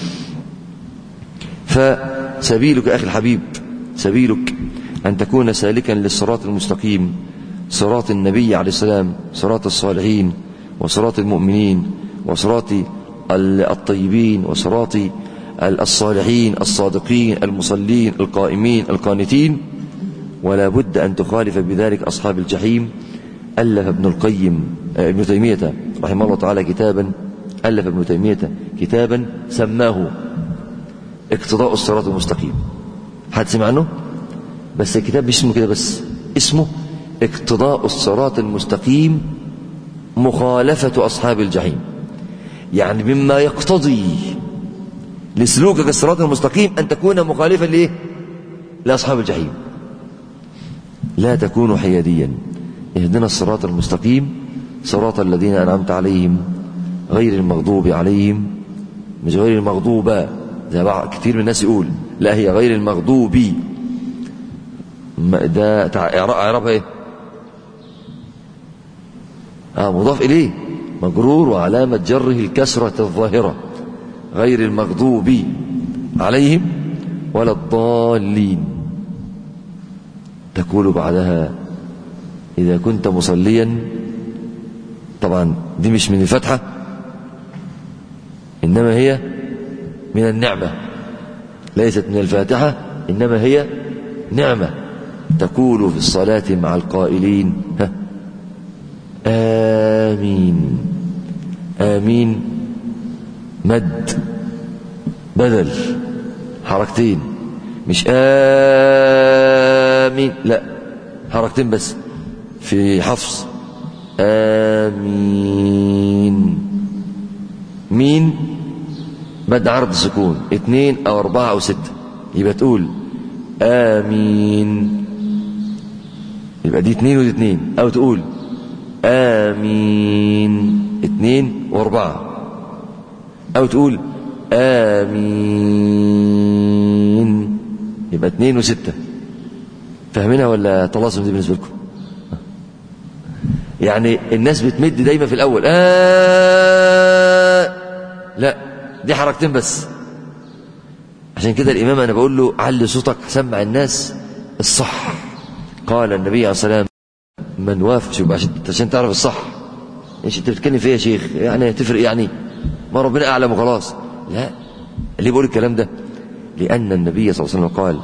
فسبيلك أخي الحبيب سبيلك أن تكون سالكا للصراط المستقيم صراط النبي عليه السلام صراط الصالحين وصراط المؤمنين وصراط الطيبين وصراط الصالحين الصادقين المصلين القائمين القانتين ولا بد أن تخالف بذلك أصحاب الجحيم ألف ابن القيم ابن تيمية رحمه الله تعالى كتابا ألف ابن تيمية كتابا سماه اقتضاء الصراط المستقيم حد سمع عنه بس الكتاب مش اسمه كده بس اسمه اقتضاء الصراط المستقيم مخالفة أصحاب الجحيم يعني مما يقتضي لسلوكك الصراط المستقيم أن تكون مخالفا لإيه؟ لأصحاب الجحيم لا تكون حياديا اهدنا الصراط المستقيم صراط الذين أنعمت عليهم غير المغضوب عليهم مش غير المغضوبة زي بعض كتير من الناس يقول لا هي غير المغضوب ده اعرابها ايه اه مضاف اليه مجرور وعلامة جره الكسرة الظاهرة غير المغضوب عليهم ولا الضالين تقول بعدها إذا كنت مصليا طبعا دي مش من الفتحة إنما هي من النعمة ليست من الفاتحة إنما هي نعمة تقول في الصلاة مع القائلين ها آمين آمين مد بدل حركتين مش آمين لا حركتين بس في حفص آمين مين مد عرض سكون اتنين أو أربعة أو ستة يبقى تقول آمين يبقى دي اتنين ودي اتنين أو تقول آمين اتنين وأربعة أو تقول آمين يبقى اتنين وستة فاهمينها ولا طلاسم دي بالنسبة لكم يعني الناس بتمد دايما في الأول آه لا دي حركتين بس عشان كده الإمام أنا بقول له علي صوتك سمع الناس الصح قال النبي عليه الصلاة والسلام من وافق شوف عشان, عشان تعرف الصح ايش انت بتتكلم فيها يا شيخ يعني تفرق يعني ما ربنا اعلم وخلاص لا ليه بقول الكلام ده لان النبي صلى الله عليه وسلم قال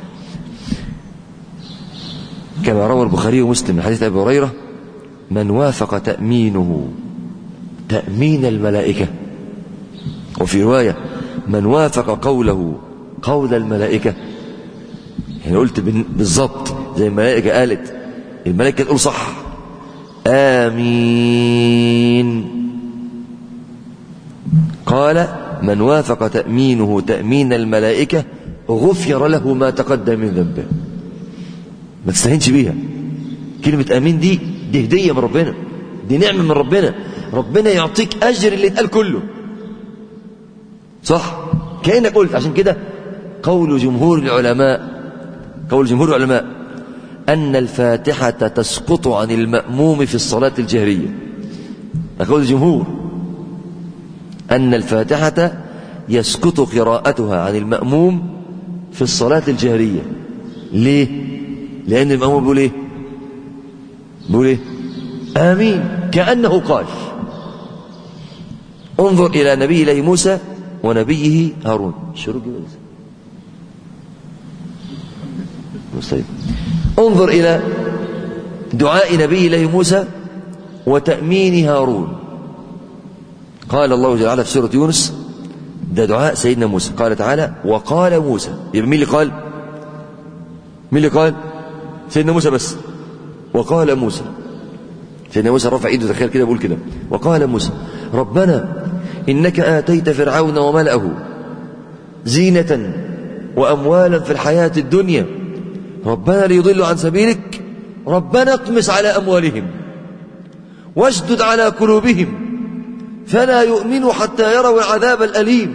كما روى البخاري ومسلم من حديث ابي هريره من وافق تامينه تامين الملائكه وفي روايه من وافق قوله قول الملائكه يعني قلت بالظبط زي الملائكه قالت الملائكة تقول صح آمين قال من وافق تأمينه تأمين الملائكة غفر له ما تقدم من ذنبه ما تستهينش بيها كلمة آمين دي دي هدية من ربنا دي نعمة من ربنا ربنا يعطيك أجر اللي اتقال كله صح كأنك قلت عشان كده قول جمهور العلماء قول جمهور العلماء أن الفاتحة تسقط عن المأموم في الصلاة الجهرية أقول الجمهور أن الفاتحة يسقط قراءتها عن المأموم في الصلاة الجهرية ليه؟ لأن المأموم بيقول إيه؟ بيقول إيه؟ آمين كأنه قال انظر إلى نبي الله موسى ونبيه هارون شروق مستقيم انظر إلى دعاء نبي الله موسى وتأمين هارون قال الله جل وعلا في سورة يونس ده دعاء سيدنا موسى قال تعالى وقال موسى يبقى مين اللي قال مين اللي قال سيدنا موسى بس وقال موسى سيدنا موسى رفع ايده تخيل كده بيقول كده وقال موسى ربنا إنك آتيت فرعون وملأه زينة وأموالا في الحياة الدنيا ربنا ليضلوا عن سبيلك ربنا اطمس على أموالهم واشدد على قلوبهم فلا يؤمنوا حتى يروا العذاب الأليم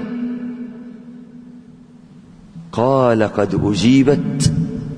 قال قد أجيبت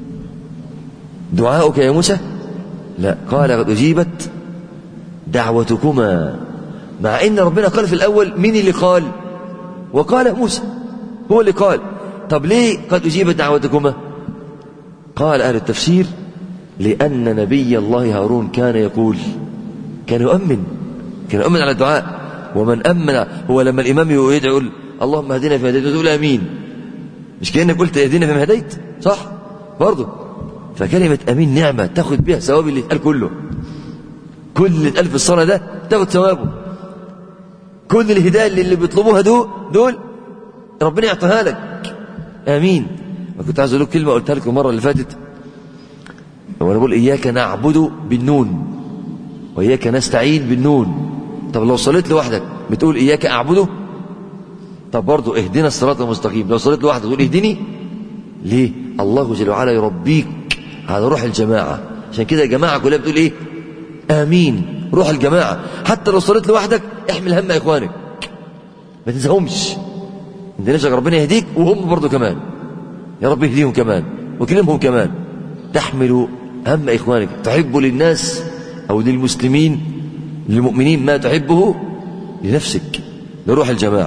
دعاؤك يا موسى لا قال قد أجيبت دعوتكما مع ان ربنا قال في الاول مين اللي قال وقال موسى هو اللي قال طب ليه قد اجيبت دعوتكما قال اهل التفسير لان نبي الله هارون كان يقول كان يؤمن كان يؤمن على الدعاء ومن امن هو لما الامام يدعو يقول اللهم اهدنا فيما هديت تقول امين مش كانك قلت اهدنا فيما هديت صح برضه فكلمه امين نعمه تاخد بها ثواب اللي اتقال كله كل اللي اتقال في الصلاه ده تاخد ثوابه كل الهداية اللي, اللي بيطلبوها دول دول ربنا يعطيها لك آمين ما كنت عايز أقول لك كلمة قلتها لكم المرة اللي فاتت وأنا بقول إياك نعبد بالنون وإياك نستعين بالنون طب لو صليت لوحدك بتقول إياك أعبده طب برضه اهدنا الصراط المستقيم لو صليت لوحدك تقول اهدني ليه الله جل وعلا يربيك على روح الجماعة عشان كده الجماعة كلها بتقول إيه آمين روح الجماعة حتى لو صليت لوحدك احمل هم إخوانك ما تنساهمش انت نفسك ربنا يهديك وهم برضو كمان يا رب يهديهم كمان وكلمهم كمان تحمل هم إخوانك تحب للناس أو للمسلمين للمؤمنين ما تحبه لنفسك لروح الجماعة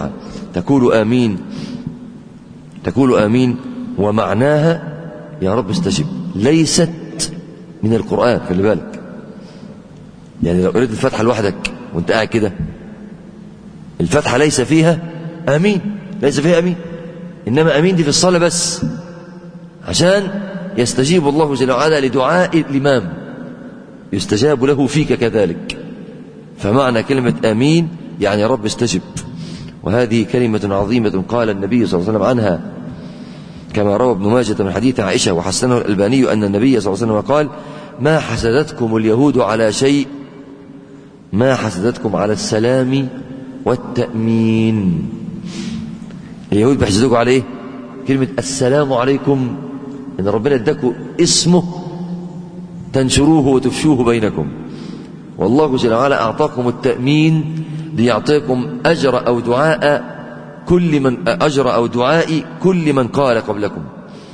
تقول آمين تقول آمين ومعناها يا رب استجب ليست من القرآن خلي بالك يعني لو قريت الفاتحة لوحدك وانت قاعد كده الفاتحة ليس فيها آمين ليس فيها آمين إنما آمين دي في الصلاة بس عشان يستجيب الله جل وعلا لدعاء الإمام يستجاب له فيك كذلك فمعنى كلمة آمين يعني يا رب استجب وهذه كلمة عظيمة قال النبي صلى الله عليه وسلم عنها كما روى ابن ماجة من حديث عائشة وحسنه الألباني أن النبي صلى الله عليه وسلم قال ما حسدتكم اليهود على شيء ما حسدتكم على السلام والتأمين اليهود بيحسدوكم على ايه كلمة السلام عليكم إن ربنا اداكم اسمه تنشروه وتفشوه بينكم والله جل وعلا أعطاكم التأمين ليعطيكم أجر أو دعاء كل من أجر أو دعاء كل من قال قبلكم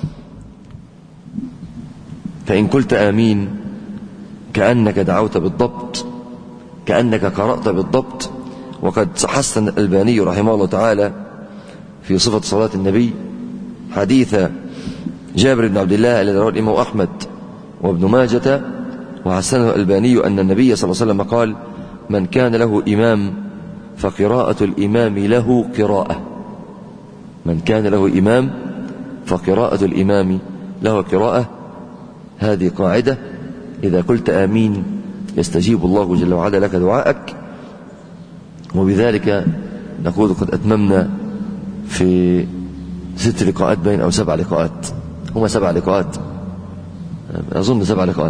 فإن قلت آمين كأنك دعوت بالضبط كأنك قرأت بالضبط وقد حسن الألباني رحمه الله تعالى في صفة صلاة النبي حديث جابر بن عبد الله الذي رواه الإمام أحمد وابن ماجة وحسنه الألباني أن النبي صلى الله عليه وسلم قال من كان له إمام فقراءة الإمام له قراءة من كان له إمام فقراءة الإمام له قراءة هذه قاعدة إذا قلت آمين يستجيب الله جل وعلا لك دعاءك وبذلك نقول قد أتممنا في ست لقاءات بين أو سبع لقاءات هما سبع لقاءات أظن سبع لقاءات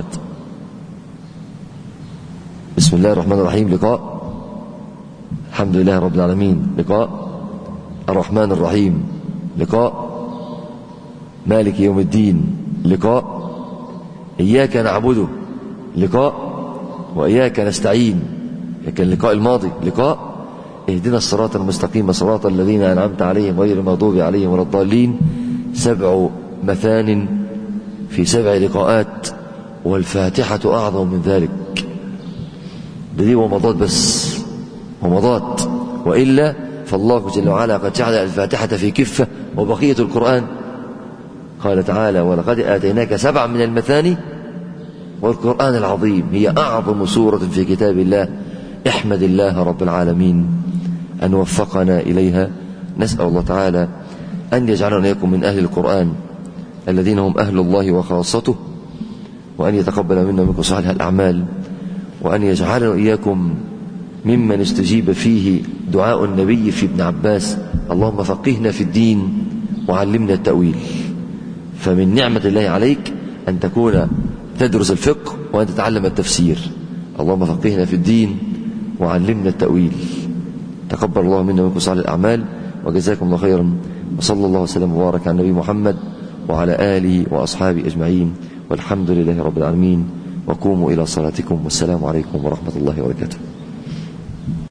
بسم الله الرحمن الرحيم لقاء الحمد لله رب العالمين لقاء الرحمن الرحيم لقاء مالك يوم الدين لقاء إياك نعبده لقاء وإياك نستعين كان اللقاء الماضي لقاء اهدنا الصراط المستقيم صراط الذين أنعمت عليهم غير المغضوب عليهم ولا الضالين سبع مثان في سبع لقاءات والفاتحة أعظم من ذلك ده دي ومضات بس ومضات وإلا فالله جل وعلا قد جعل الفاتحة في كفة وبقية القرآن قال تعالى ولقد آتيناك سبعا من المثاني والقرآن العظيم هي أعظم سورة في كتاب الله احمد الله رب العالمين أن وفقنا إليها نسأل الله تعالى أن يجعلنا إياكم من أهل القرآن الذين هم أهل الله وخاصته وأن يتقبل منا منكم صالح الأعمال وأن يجعلنا إياكم ممن استجيب فيه دعاء النبي في ابن عباس اللهم فقهنا في الدين وعلمنا التأويل فمن نعمة الله عليك أن تكون تدرس الفقه وأن تتعلم التفسير اللهم فقهنا في الدين وعلمنا التأويل تقبل الله منا ومنكم صالح الأعمال وجزاكم الله خيرا وصلى الله وسلم وبارك على النبي محمد وعلى آله وأصحابه أجمعين والحمد لله رب العالمين وقوموا إلى صلاتكم والسلام عليكم ورحمة الله وبركاته